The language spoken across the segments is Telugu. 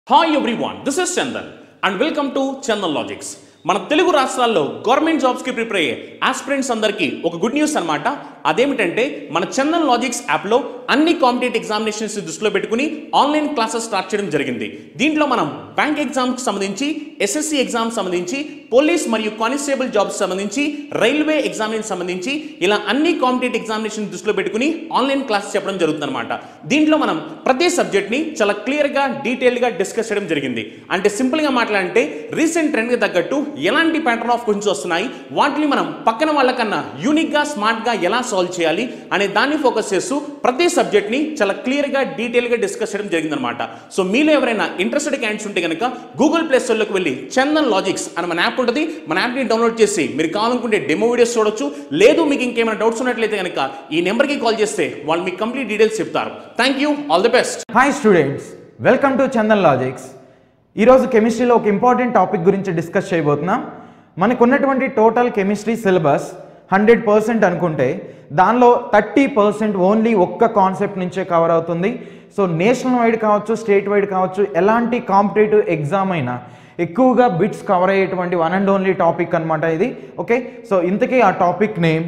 hi everyone this is Chandan and welcome to Chandan logics మన తెలుగు రాష్ట్రాల్లో గవర్నమెంట్ జాబ్స్కి ప్రిపేర్ అయ్యే ఆస్పిరెంట్స్ అందరికీ ఒక గుడ్ న్యూస్ అన్నమాట అదేమిటంటే మన చందన్ లాజిక్స్ యాప్లో అన్ని కాంపిటేటివ్ ఎగ్జామినేషన్స్ దృష్టిలో పెట్టుకుని ఆన్లైన్ క్లాసెస్ స్టార్ట్ చేయడం జరిగింది దీంట్లో మనం బ్యాంక్ ఎగ్జామ్కి సంబంధించి ఎస్ఎస్సి ఎగ్జామ్ సంబంధించి పోలీస్ మరియు కానిస్టేబుల్ జాబ్స్ సంబంధించి రైల్వే ఎగ్జామినేషన్ సంబంధించి ఇలా అన్ని కాంపిటేటివ్ ఎగ్జామినేషన్ దృష్టిలో పెట్టుకుని ఆన్లైన్ క్లాస్ చెప్పడం జరుగుతుంది అనమాట దీంట్లో మనం ప్రతి సబ్జెక్ట్ని చాలా క్లియర్గా డీటెయిల్గా డిస్కస్ చేయడం జరిగింది అంటే సింపుల్గా మాట్లాడంటే రీసెంట్ ట్రెండ్కి తగ్గట్టు ఎలాంటి ప్యాటర్న్ ఆఫ్ క్వశ్చన్స్ వస్తున్నాయి వాటిని మనం పక్కన వాళ్ళకన్నా యూనిక్గా స్మార్ట్గా ఎలా సాల్వ్ చేయాలి అనే దాన్ని ఫోకస్ చేస్తూ ప్రతి సబ్జెక్ట్ని చాలా క్లియర్గా డీటెయిల్గా డిస్కస్ చేయడం జరిగిందనమాట సో మీలో ఎవరైనా ఇంట్రెస్టెడ్ క్యాండిడేట్స్ ఉంటే కనుక గూగుల్ ప్లే స్టోర్లోకి వెళ్ళి చందన్ లాజిక్స్ అని మన యాప్ ఉంటుంది మన యాప్ని డౌన్లోడ్ చేసి మీరు కావాలనుకుంటే డెమో వీడియోస్ చూడొచ్చు లేదు మీకు ఇంకేమైనా డౌట్స్ ఉన్నట్లయితే కనుక ఈ నెంబర్కి కాల్ చేస్తే వాళ్ళు మీకు కంప్లీట్ డీటెయిల్స్ చెప్తారు thank you all the best hi students welcome to Chandan logics ఈరోజు కెమిస్ట్రీలో ఒక ఇంపార్టెంట్ టాపిక్ గురించి డిస్కస్ చేయబోతున్నాం మనకు ఉన్నటువంటి total chemistry syllabus hundred percent అనుకుంటే దానిలో థర్టీ పర్సెంట్ ఓన్లీ ఒక్క కాన్సెప్ట్ నుంచే కవర్ అవుతుంది సో నేషనల్ వైడ్ కావచ్చు స్టేట్ వైడ్ కావచ్చు ఎలాంటి కాంపిటేటివ్ ఎగ్జామ్ అయినా ఎక్కువగా బిట్స్ కవర్ అయ్యేటువంటి వన్ అండ్ ఓన్లీ టాపిక్ అనమాట ఇది ఓకే సో ఇంతకీ ఆ topic name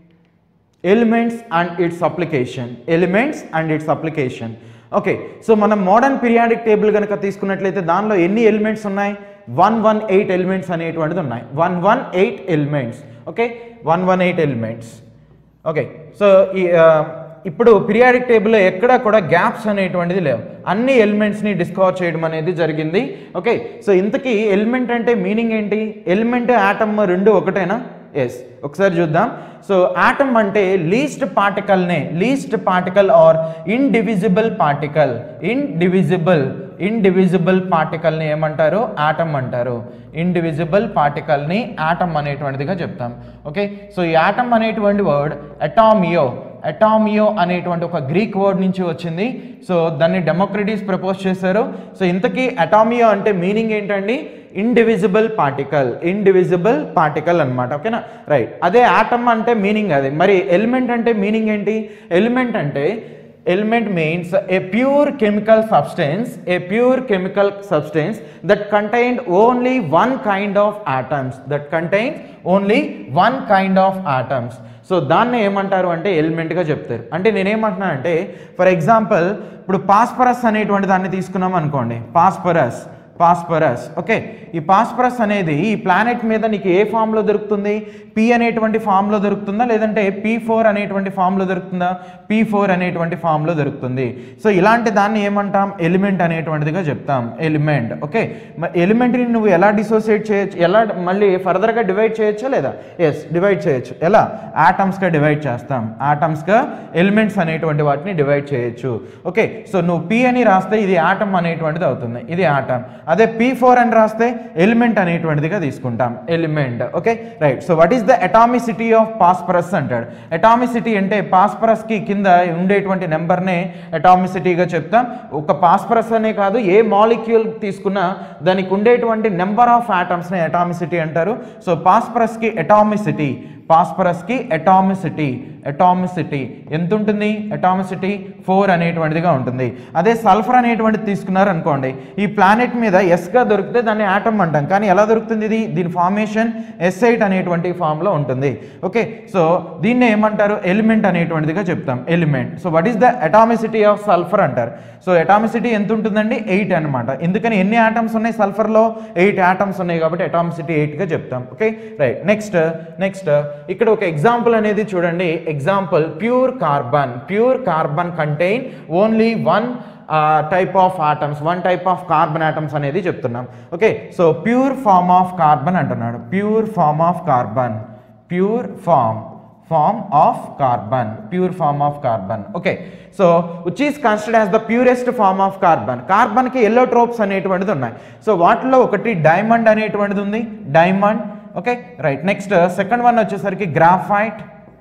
elements and its application elements and its application okay so మనం మోడర్న్ పీరియాడిక్ టేబుల్ కనుక తీసుకున్నట్లయితే దానిలో ఎన్ని ఎలిమెంట్స్ ఉన్నాయి వన్ వన్ ఎయిట్ ఎలిమెంట్స్ అనేటువంటిది ఉన్నాయి one one eight elements okay one one eight elements okay so ఈ ఆ, ఇప్పుడు పీరియాడిక్ టేబుల్లో ఎక్కడ కూడా గ్యాప్స్ అనేటువంటిది లేవు అన్ని ఎలిమెంట్స్ని డిస్కవర్ చేయడం అనేది జరిగింది ఓకే సో ఇంతకీ ఎలిమెంట్ అంటే మీనింగ్ ఏంటి ఎలిమెంట్ ఆటమ్ రెండు ఒకటేనా ఎస్ ఒకసారి చూద్దాం సో ఆటమ్ అంటే లీస్ట్ పార్టికల్నే least particle or indivisible particle indivisible indivisible పార్టికల్ని ఏమంటారు ఆటమ్ అంటారు ఇండివిజిబుల్ పార్టికల్ని ఆటమ్ అనేటువంటిదిగా చెప్తాం ఓకే సో ఈ ఆటమ్ అనేటువంటి వర్డ్ అటామియో అటామియో అనేటువంటి ఒక గ్రీక్ వర్డ్ నుంచి వచ్చింది సో దాన్ని డెమోక్రటీస్ ప్రపోజ్ చేశారు సో ఇంతకీ అటామియో అంటే మీనింగ్ ఏంటండి ఇండివిజిబుల్ పార్టికల్ ఇండివిజిబుల్ పార్టికల్ అనమాట ఓకేనా రైట్ అదే ఆటమ్ అంటే మీనింగ్ అది మరి ఎలిమెంట్ అంటే మీనింగ్ ఏంటి ఎలిమెంట్ అంటే element means a pure chemical substance a pure chemical substance that contained only one kind of atoms that contains only one kind of atoms so దాన్ని ఏమంటారు అంటే ఎలిమెంట్గా చెప్తారు అంటే నేనేమంటున్నా అంటే ఫర్ ఎగ్జాంపుల్ ఇప్పుడు పాస్పరస్ అనేటువంటి దాన్ని తీసుకున్నాం అనుకోండి పాస్పరస్ పాస్పరస్ ఓకే ఈ పాస్పరస్ అనేది ఈ ప్లానెట్ మీద నీకు ఏ ఫామ్లో దొరుకుతుంది పి అనేటువంటి ఫామ్లో దొరుకుతుందా లేదంటే పి ఫోర్ అనేటువంటి ఫామ్లో దొరుకుతుందా పి ఫోర్ అనేటువంటి ఫామ్లో దొరుకుతుంది సో ఇలాంటి దాన్ని ఏమంటాం ఎలిమెంట్ అనేటువంటిదిగా చెప్తాం ఎలిమెంట్ ఓకే ఎలిమెంట్ని నువ్వు ఎలా డిసోసియేట్ చేయొచ్చు ఎలా మళ్ళీ ఫర్దర్గా డివైడ్ చేయొచ్చా లేదా ఎస్ డివైడ్ చేయొచ్చు ఎలా ఆటమ్స్గా డివైడ్ చేస్తాం ఆటమ్స్గా ఎలిమెంట్స్ అనేటువంటి వాటిని డివైడ్ చేయొచ్చు ఓకే సో నువ్వు పి అని రాస్తే ఇది ఆటమ్ అనేటువంటిది అవుతుంది ఇది ఆటమ్ అదే పి ఫోర్ అని రాస్తే ఎలిమెంట్ అనేటువంటిదిగా తీసుకుంటాం element okay right so what is the atomicity of phosphorus అంటాడు అటామిసిటీ అంటే పాస్పరస్కి కింద ఉండేటువంటి నెంబర్నే అటామిసిటీగా చెప్తాం ఒక పాస్పరస్ అనే కాదు ఏ మాలిక్యూల్ తీసుకున్నా దానికి ఉండేటువంటి నెంబర్ ఆఫ్ ఆటమ్స్ని అటామిసిటీ అంటారు సో పాస్పరస్కి అటామిసిటీ పాస్పరస్కి అటామిసిటీ అటామిసిటీ ఎంత ఉంటుంది అటామిసిటీ ఫోర్ అనేటువంటిదిగా ఉంటుంది అదే సల్ఫర్ అనేటువంటిది తీసుకున్నారు అనుకోండి ఈ ప్లానెట్ మీద ఎస్గా దొరికితే దాన్ని ఆటమ్ అంటాం కానీ ఎలా దొరుకుతుంది ఇది దీని ఫార్మేషన్ ఎస్ ఎయిట్ అనేటువంటి ఫామ్లో ఉంటుంది ఓకే సో దీన్ని ఏమంటారు ఎలిమెంట్ అనేటువంటిదిగా చెప్తాం element so what is the atomicity of sulphur అంటారు సో అటామిసిటీ ఎంత ఉంటుందండి ఎయిట్ అనమాట ఎందుకని ఎన్ని ఆటమ్స్ ఉన్నాయి సల్ఫర్లో ఎయిట్ ఆటమ్స్ ఉన్నాయి కాబట్టి అటామిసిటీ ఎయిట్గా చెప్తాం ఓకే రైట్ నెక్స్ట్ నెక్స్ట్ ఇక్కడ ఒక ఎగ్జాంపుల్ అనేది చూడండి example pure carbon pure carbon contain only one type of atoms one type of carbon atoms అనేది చెప్తున్నాం okay so pure form of carbon అంటున్నాడు pure form of carbon pure form form of carbon pure form of carbon okay so which is considered as the purest form of carbon కార్బన్కి ఎల్లో ట్రోప్స్ అనేటువంటిది ఉన్నాయి సో వాటిలో ఒకటి డైమండ్ అనేటువంటిది ఉంది diamond okay right next second one వచ్చేసరికి graphite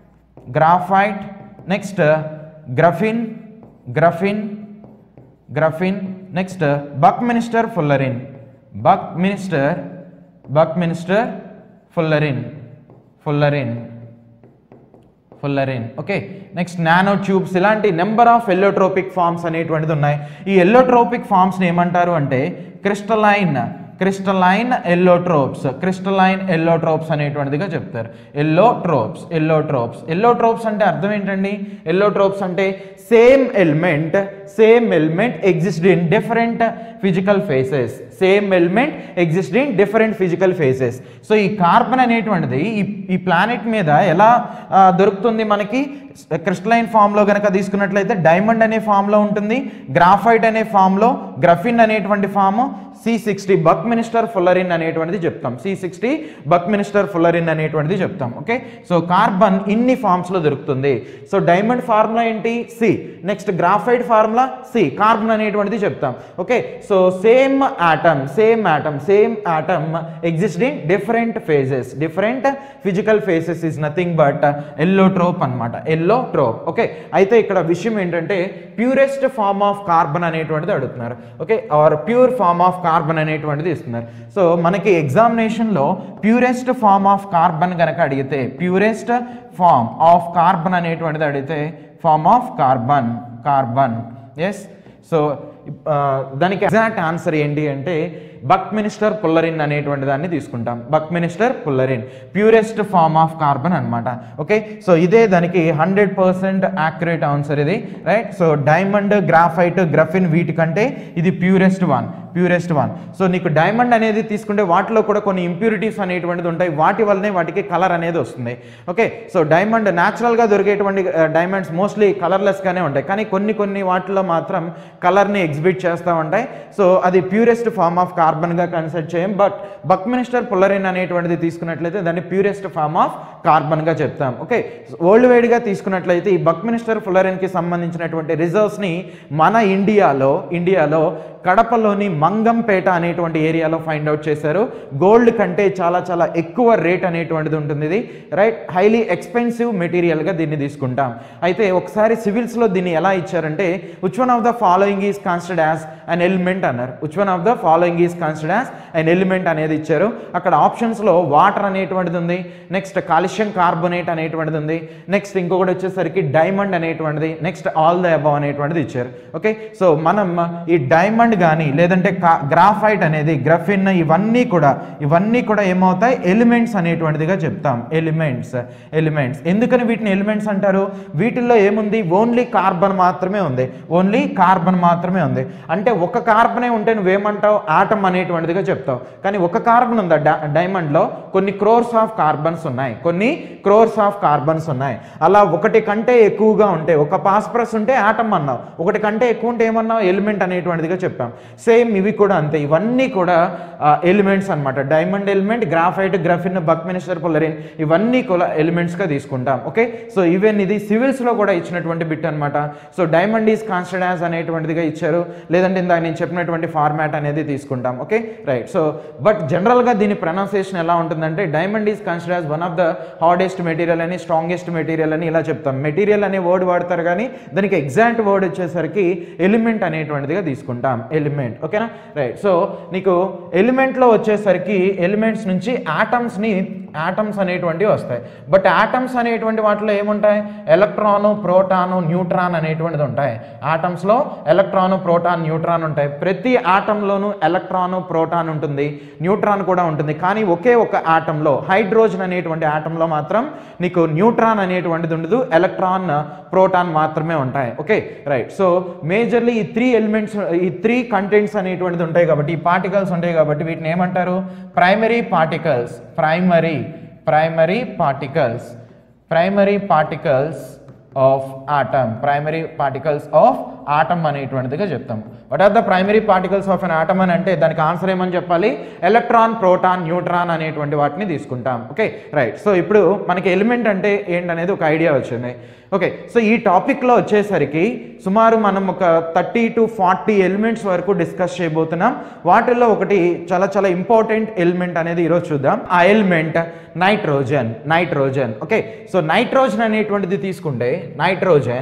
graphite next graphene graphene graphene next buckminsterfullerene buckminster buckminsterfullerene fullerene fullerene okay next nanotubes ఇలాంటి నెంబర్ ఆఫ్ ఎల్లోట్రోపిక్ ఫార్మ్స్ అనేటువంటిది ఉన్నాయి ఈ ఎల్లోట్రోపిక్ ఫార్మ్స్ని ఏమంటారు అంటే crystalline crystalline allotropes crystalline allotropes అనేటువంటిదిగా చెప్తారు ఎల్లోట్రోప్స్ ఎల్లోట్రోప్స్ ఎల్లోట్రోప్స్ అంటే అర్థం ఏంటండి ఎల్లోట్రోప్స్ అంటే same element same element exist in different physical phases same element exist in different physical phases so ఈ కార్బన్ అనేటువంటిది ఈ ఈ ప్లానెట్ మీద ఎలా ఆ, దొరుకుతుంది మనకి క్రిస్టలైన్ ఫామ్లో కనుక తీసుకున్నట్లయితే డైమండ్ అనే ఫామ్లో ఉంటుంది గ్రాఫైట్ అనే ఫామ్లో గ్రఫిన్ అనేటువంటి form C sixty buckminsterfullerene అనేటువంటిది చెప్తాం C sixty buckminsterfullerene అనేటువంటిది చెప్తాం ఓకే సో కార్బన్ ఇన్ని ఫామ్స్లో దొరుకుతుంది సో డైమండ్ ఫార్ములా ఏంటి C next graphite formula C carbon అనేటువంటిది చెప్తాం okay so same atom same atom same atom exist in different phases different physical phases is nothing but allotrope అనమాట ఎల్లో ట్రోప్ ఓకే అయితే ఇక్కడ విషయం ఏంటంటే ప్యూరెస్ట్ ఫార్మ్ ఆఫ్ కార్బన్ అనేటువంటిది అడుగుతున్నారు okay or pure form of carbon అనేటువంటిది ఇస్తున్నారు సో మనకి ఎగ్జామినేషన్లో ప్యూరెస్ట్ ఫార్మ్ ఆఫ్ కార్బన్ కనుక అడిగితే ప్యూరెస్ట్ ఫార్మ్ ఆఫ్ కార్బన్ అనేటువంటిది అడిగితే form of carbon carbon yes so దానికి ఎగ్జాక్ట్ ఆన్సర్ ఏంటి అంటే బక్ మినిస్టర్ పుల్లరిన్ అనేటువంటి దాన్ని తీసుకుంటాం buckminsterfullerene purest form of carbon అనమాట ఓకే సో ఇదే దానికి హండ్రెడ్ పర్సెంట్ యాక్యురేట్ ఆన్సర్ ఇది right so diamond graphite graphene వీటికంటే ఇది purest one purest one so నీకు డైమండ్ అనేది తీసుకుంటే వాటిలో కూడా కొన్ని ఇంప్యూరిటీస్ అనేటువంటిది ఉంటాయి వాటి వల్లనే వాటికి కలర్ అనేది వస్తుంది ఓకే సో డైమండ్ న్యాచురల్గా దొరికేటువంటి డైమండ్స్ మోస్ట్లీ కలర్లెస్గానే ఉంటాయి కానీ కొన్ని కొన్ని వాటిలో మాత్రం కలర్ని ఎగ్జిబిట్ చేస్తూ ఉంటాయి సో అది ప్యూరెస్ట్ ఫార్మ్ ఆఫ్ కార్బన్గా కన్సిడర్ చేయం బట్ బక్ మినిస్టర్ పుల్లరిన్ అనేటువంటిది తీసుకున్నట్లయితే దాన్ని ప్యూరెస్ట్ ఫార్మ్ ఆఫ్ కార్బన్గా చెప్తాం ఓకే వరల్డ్ వైడ్గా తీసుకున్నట్లయితే ఈ బక్ మినిస్టర్ ఫుల్లరిన్కి సంబంధించినటువంటి రిజర్వ్స్ని మన ఇండియాలో ఇండియాలో కడపలోని మంగంపేట అనేటువంటి ఏరియాలో ఫైండ్ అవుట్ చేశారు గోల్డ్ కంటే చాలా చాలా ఎక్కువ రేట్ అనేటువంటిది ఉంటుంది ఇది రైట్ హైలీ ఎక్స్పెన్సివ్ మెటీరియల్గా దీన్ని తీసుకుంటాం అయితే ఒకసారి సివిల్స్లో దీన్ని ఎలా ఇచ్చారంటే which one of the following is considered as an element అన్నారు which one of the following is considered as an element అనేది ఇచ్చారు అక్కడ ఆప్షన్స్లో వాటర్ అనేటువంటిది ఉంది నెక్స్ట్ కాల్షియం కార్బోనేట్ అనేటువంటిది ఉంది నెక్స్ట్ ఇంకొకటి వచ్చేసరికి డైమండ్ అనేటువంటిది నెక్స్ట్ ఆల్ ద అబవ్ అనేటువంటిది ఇచ్చారు ఓకే సో మనం ఈ డైమండ్ కానీ లేదంటే గ్రాఫైట్ అనేది గ్రఫిన్ ఇవన్నీ కూడా ఇవన్నీ కూడా ఏమవుతాయి ఎలిమెంట్స్ అనేటువంటిదిగా చెప్తాం ఎలిమెంట్స్ ఎలిమెంట్స్ ఎందుకని వీటిని ఎలిమెంట్స్ అంటారు వీటిల్లో ఏముంది ఓన్లీ కార్బన్ మాత్రమే ఉంది ఓన్లీ కార్బన్ మాత్రమే ఉంది అంటే ఒక కార్బనే ఉంటే నువ్వేమంటావు ఆటమ్ అనేటువంటిదిగా చెప్తావు కానీ ఒక కార్బన్ ఉందా డా- డైమండ్లో కొన్ని క్రోర్స్ ఆఫ్ కార్బన్స్ ఉన్నాయి కొన్ని క్రోర్స్ ఆఫ్ కార్బన్స్ ఉన్నాయి అలా ఒకటి కంటే ఎక్కువగా ఉంటే ఒక పాస్పరస్ ఉంటే ఆటమ్ అన్నావు ఒకటి కంటే ఎక్కువ ఉంటే ఏమన్నావు ఎలిమెంట్ అనేటువంటిదిగా చెప్పాం సేమ్ ఇవి కూడా అంతే ఇవన్నీ కూడా ఎలిమెంట్స్ అన్నమాట diamond element graphite graphene buckminsterfullerene ఇవన్నీ కూడా ఎలిమెంట్స్గా తీసుకుంటాం ఓకే సో ఈవెన్ ఇది సివిల్స్లో కూడా ఇచ్చినటువంటి బిట్ అన్నమాట so diamond is considered as అనేటువంటిదిగా ఇచ్చారు లేదంటే ఇందాక నేను చెప్పినటువంటి ఫార్మాట్ అనేది తీసుకుంటాం ఓకే రైట్ సో బట్ జనరల్గా దీని ప్రొనౌన్సియేషన్ ఎలా ఉంటుందంటే diamond is consider as one of the hardest material అని స్ట్రాంగెస్ట్ మెటీరియల్ అని ఇలా చెప్తాం మెటీరియల్ అనే వర్డ్ వాడతారు కానీ దానికి ఎగ్జాక్ట్ వర్డ్ వచ్చేసరికి ఎలిమెంట్ అనేటువంటిదిగా తీసుకుంటాం ఎలిమెంట్ ఓకేనా రైట్ సో నీకు ఎలిమెంట్లో వచ్చేసరికి ఎలిమెంట్స్ నుంచి ఆటమ్స్ని ఆటమ్స్ అనేటువంటివి వస్తాయి బట్ ఆటమ్స్ అనేటువంటి వాటిలో ఏముంటాయి ఎలక్ట్రాను ప్రోటాను న్యూట్రాన్ అనేటువంటిది ఉంటాయి ఆటమ్స్లో ఎలక్ట్రాను ప్రోటాన్ న్యూట్రాన్ ఉంటాయి ప్రతి ఆటంలోనూ ఎలక్ట్రాను ప్రోటాన్ ఉంటుంది న్యూట్రాన్ కూడా ఉంటుంది కానీ ఒకే ఒక ఆటంలో హైడ్రోజన్ అనేటువంటి ఆటంలో మాత్రం నీకు న్యూట్రాన్ అనేటువంటిది ఉండదు ఎలక్ట్రాన్ ప్రోటాన్ మాత్రమే ఉంటాయి ఓకే రైట్ సో మేజర్లీ ఈ త్రీ ఎలిమెంట్స్ ఈ త్రీ కంటెంట్స్ అనేటువంటిది ఉంటాయి కాబట్టి ఈ పార్టికల్స్ ఉంటాయి కాబట్టి వీటిని ఏమంటారు primary particles primary primary particles primary particles of atom primary particles of atom అనేటువంటిదిగా చెప్తాం what are the primary particles of an atom అని అంటే దానికి ఆన్సర్ ఏమని చెప్పాలి ఎలక్ట్రాన్ ప్రోటాన్ న్యూట్రాన్ అనేటువంటి వాటిని తీసుకుంటాం ఓకే రైట్ సో ఇప్పుడు మనకి ఎలిమెంట్ అంటే ఏంటనేది ఒక ఐడియా వచ్చింది ఓకే సో ఈ టాపిక్లో వచ్చేసరికి సుమారు మనం ఒక థర్టీ టు ఫార్టీ ఎలిమెంట్స్ వరకు డిస్కస్ చేయబోతున్నాం వాటిల్లో ఒకటి చాలా చాలా ఇంపార్టెంట్ ఎలిమెంట్ అనేది ఈరోజు చూద్దాం ఆ element nitrogen nitrogen okay so nitrogen అనేటువంటిది తీసుకుంటే నైట్రోజన్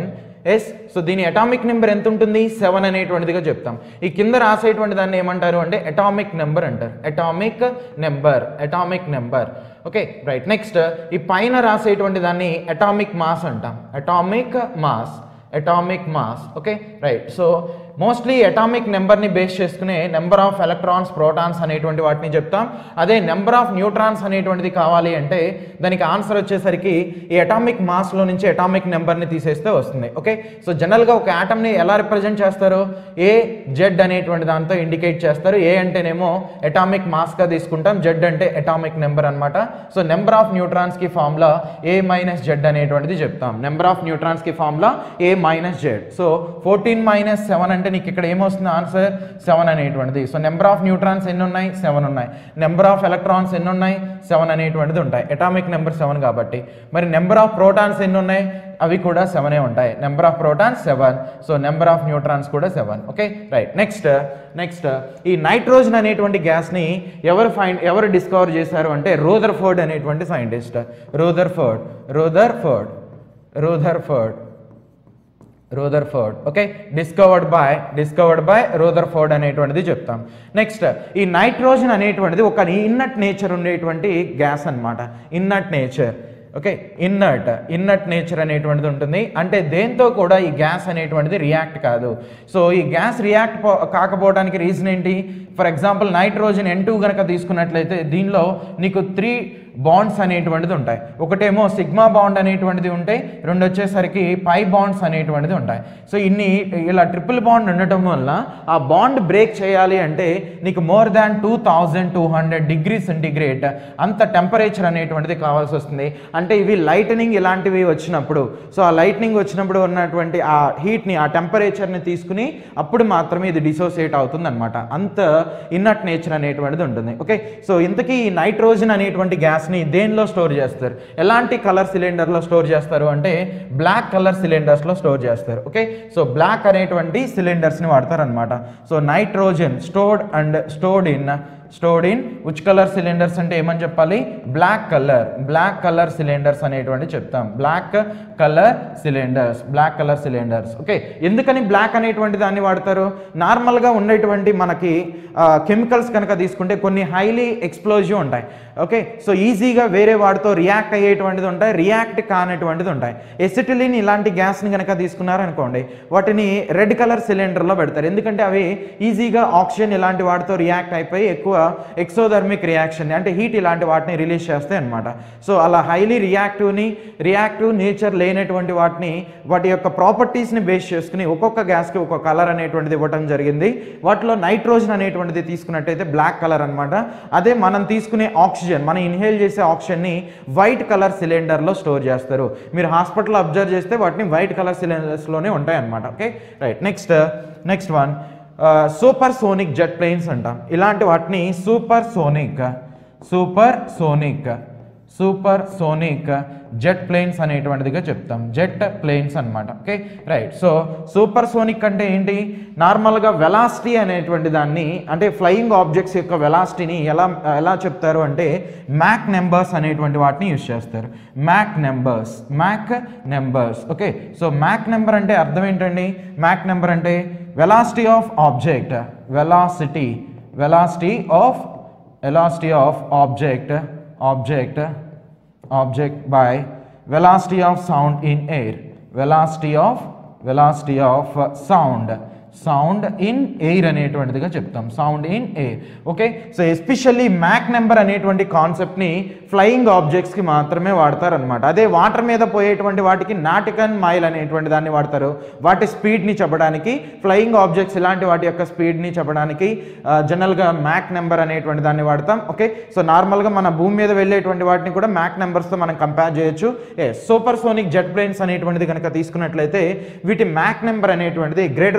ఎస్ సో దీని అటామిక్ నెంబర్ ఎంత ఉంటుంది సెవెన్ అనేటువంటిదిగా చెప్తాం ఈ కింద రాసేటువంటి దాన్ని ఏమంటారు అంటే అటామిక్ నెంబర్ అంటారు atomic number atomic number okay right next ఈ పైన రాసేటువంటి దాన్ని అటామిక్ మాస్ అంటాం atomic mass atomic mass okay right so mostly atomic నెంబర్ని బేస్ చేసుకునే నెంబర్ ఆఫ్ ఎలక్ట్రాన్స్ ప్రోటాన్స్ అనేటువంటి వాటిని చెప్తాం అదే నెంబర్ ఆఫ్ న్యూట్రాన్స్ అనేటువంటిది కావాలి అంటే దానికి ఆన్సర్ వచ్చేసరికి ఈ అటామిక్ మాస్లో నుంచి అటామిక్ నెంబర్ని తీసేస్తే వస్తుంది ఓకే సో జనరల్గా ఒక యాటమ్ని ఎలా రిప్రజెంట్ చేస్తారు ఏ జెడ్ అనేటువంటి దాంతో ఇండికేట్ చేస్తారు ఏ అంటేనేమో అటామిక్ మాస్గా తీసుకుంటాం జెడ్ అంటే అటామిక్ నెంబర్ అనమాట సో నెంబర్ ఆఫ్ న్యూట్రాన్స్కి ఫార్ములా ఏ మైనస్ జెడ్ అనేటువంటిది చెప్తాం నెంబర్ ఆఫ్ న్యూట్రాన్స్కి formula A minus Z so fourteen minus seven అంటే నీకు ఇక్కడ ఏమొస్తుంది ఆన్సర్ సెవెన్ అనేటువంటిది సో నెంబర్ ఆఫ్ న్యూట్రాన్స్ ఎన్ని ఉన్నాయి సెవెన్ ఉన్నాయి నెంబర్ ఆఫ్ ఎలక్ట్రాన్స్ ఎన్ని ఉన్నాయి సెవెన్ అనేటువంటిది ఉంటాయి అటామిక్ నెంబర్ సెవెన్ కాబట్టి మరి నెంబర్ ఆఫ్ ప్రోటాన్స్ ఎన్ని ఉన్నాయి అవి కూడా సెవెనే ఉంటాయి number of protons seven so number of neutrons కూడా seven okay right next next ఈ నైట్రోజన్ అనేటువంటి గ్యాస్ని ఎవరు ఫైండ్ ఎవరు డిస్కవర్ చేశారు అంటే రోదర్ ఫోర్డ్ అనేటువంటి scientist Rutherford Rutherford Rutherford Rutherford okay discovered by discovered by Rutherford అనేటువంటిది చెప్తాం నెక్స్ట్ ఈ నైట్రోజన్ అనేటువంటిది ఒక ఇన్నట్ నేచర్ ఉండేటువంటి గ్యాస్ అన్నమాట inert nature okay inert inert nature అనేటువంటిది ఉంటుంది అంటే దేంతో కూడా ఈ గ్యాస్ అనేటువంటిది రియాక్ట్ కాదు సో ఈ గ్యాస్ రియాక్ట్ కాకపోవడానికి రీజన్ ఏంటి for example nitrogen N two కనుక తీసుకున్నట్లయితే దీనిలో నీకు త్రీ బాండ్స్ అనేటువంటిది ఉంటాయి ఒకటేమో సిగ్మా బాండ్ అనేటువంటిది ఉంటాయి రెండు వచ్చేసరికి పై బాండ్స్ అనేటువంటిది ఉంటాయి సో ఇన్ని ఇలా ట్రిపుల్ బాండ్ ఉండటం వల్ల ఆ బాండ్ బ్రేక్ చేయాలి అంటే నీకు more than two thousand two hundred degree centigrade అంత టెంపరేచర్ అనేటువంటిది కావాల్సి వస్తుంది అంటే ఇవి లైటనింగ్ ఇలాంటివి వచ్చినప్పుడు సో ఆ లైట్నింగ్ వచ్చినప్పుడు ఉన్నటువంటి ఆ హీట్ని ఆ టెంపరేచర్ని తీసుకుని అప్పుడు మాత్రమే ఇది డిసోసియేట్ అవుతుంది అనమాట అంత ఇన్నట్ నేచర్ అనేటువంటిది ఉంటుంది ఓకే సో ఇంతకీ ఈ నైట్రోజన్ అనేటువంటి గ్యాస్ని దేనిలో స్టోర్ చేస్తారు ఎలాంటి కలర్ సిలిండర్లో స్టోర్ చేస్తారు అంటే బ్లాక్ కలర్ సిలిండర్స్లో స్టోర్ చేస్తారు ఓకే సో బ్లాక్ అనేటువంటి సిలిండర్స్ని వాడతారు అనమాట so nitrogen stored and stored in stored in which colour cylinders అంటే ఏమని చెప్పాలి black colour black colour cylinders అనేటువంటి చెప్తాం black colour cylinders black colour cylinders okay ఎందుకని బ్లాక్ అనేటువంటి దాన్ని వాడతారు నార్మల్గా ఉండేటువంటి మనకి కెమికల్స్ కనుక తీసుకుంటే కొన్ని హైలీ ఎక్స్ప్లోజివ్ ఉంటాయి ఓకే సో ఈజీగా వేరే వాటితో రియాక్ట్ అయ్యేటువంటిది ఉంటాయి రియాక్ట్ కానటువంటిది ఉంటాయి ఎసిటిలిన్ ఇలాంటి గ్యాస్ని కనుక తీసుకున్నారనుకోండి వాటిని రెడ్ కలర్ సిలిండర్లో పెడతారు ఎందుకంటే అవి ఈజీగా ఆక్సిజన్ ఇలాంటి వాటితో రియాక్ట్ అయిపోయి ఎక్కువ ఎక్సోధర్మిక్ రియాక్షన్ అంటే హీట్ ఇలాంటి వాటిని రిలీజ్ చేస్తాయి అనమాట సో అలా హైలీ రియాక్టివ్ని రియాక్టివ్ నేచర్ లేనటువంటి వాటిని వాటి యొక్క ప్రాపర్టీస్ని బేస్ చేసుకుని ఒక్కొక్క గ్యాస్కి ఒక్కొక్క కలర్ అనేటువంటిది ఇవ్వడం జరిగింది వాటిలో నైట్రోజన్ అనేటువంటిది తీసుకున్నట్టయితే బ్లాక్ కలర్ అనమాట అదే మనం తీసుకునే ఆక్సిజన్ మనం ఇన్హేల్ చేసే ఆక్సిజన్ని వైట్ కలర్ సిలిండర్లో స్టోర్ చేస్తారు మీరు హాస్పిటల్ అబ్జర్వ్ చేస్తే వాటిని వైట్ కలర్ సిలిండర్స్లోనే ఉంటాయి అనమాట okay right next next one super sonic jet planes అంటాం ఇలాంటి వాటిని supersonic supersonic super sonic jet planes అనేటువంటిదిగా చెప్తాం జెట్ ప్లేన్స్ అన్నమాట okay right so super supersonic అంటే ఏంటి నార్మల్గా వెలాసిటీ అనేటువంటి దాన్ని అంటే ఫ్లయింగ్ ఆబ్జెక్ట్స్ యొక్క వెలాసిటీని ఎలా ఎలా చెప్తారు అంటే మ్యాక్ నెంబర్స్ అనేటువంటి వాటిని యూజ్ చేస్తారు Mach numbers Mach numbers okay so Mach number అంటే అర్థం ఏంటండి మ్యాక్ నెంబర్ అంటే velocity of object velocity velocity of velocity of object object object by velocity of sound in air velocity of velocity of uh, sound sound in air అనేటువంటిదిగా చెప్తాం sound in air okay so especially Mach number అనేటువంటి కాన్సెప్ట్ని ఫ్లయింగ్ ఆబ్జెక్ట్స్కి మాత్రమే వాడతారనమాట అదే వాటర్ మీద పోయేటువంటి వాటికి నాటికన్ మైల్ అనేటువంటి దాన్ని వాడతారు వాటి స్పీడ్ని చెప్పడానికి ఫ్లయింగ్ ఆబ్జెక్ట్స్ ఇలాంటి వాటి యొక్క స్పీడ్ని చెప్పడానికి జనరల్గా మ్యాక్ నెంబర్ అనేటువంటి దాన్ని వాడతాం ఓకే సో నార్మల్గా మన భూమి మీద వెళ్ళేటువంటి వాటిని కూడా మ్యాక్ నెంబర్స్తో మనం కంపేర్ చేయొచ్చు a super sonic jet planes అనేటువంటిది కనుక తీసుకున్నట్లయితే వీటి మ్యాక్ నెంబర్ అనేటువంటిది గ్రేటర్ దాన్ వన్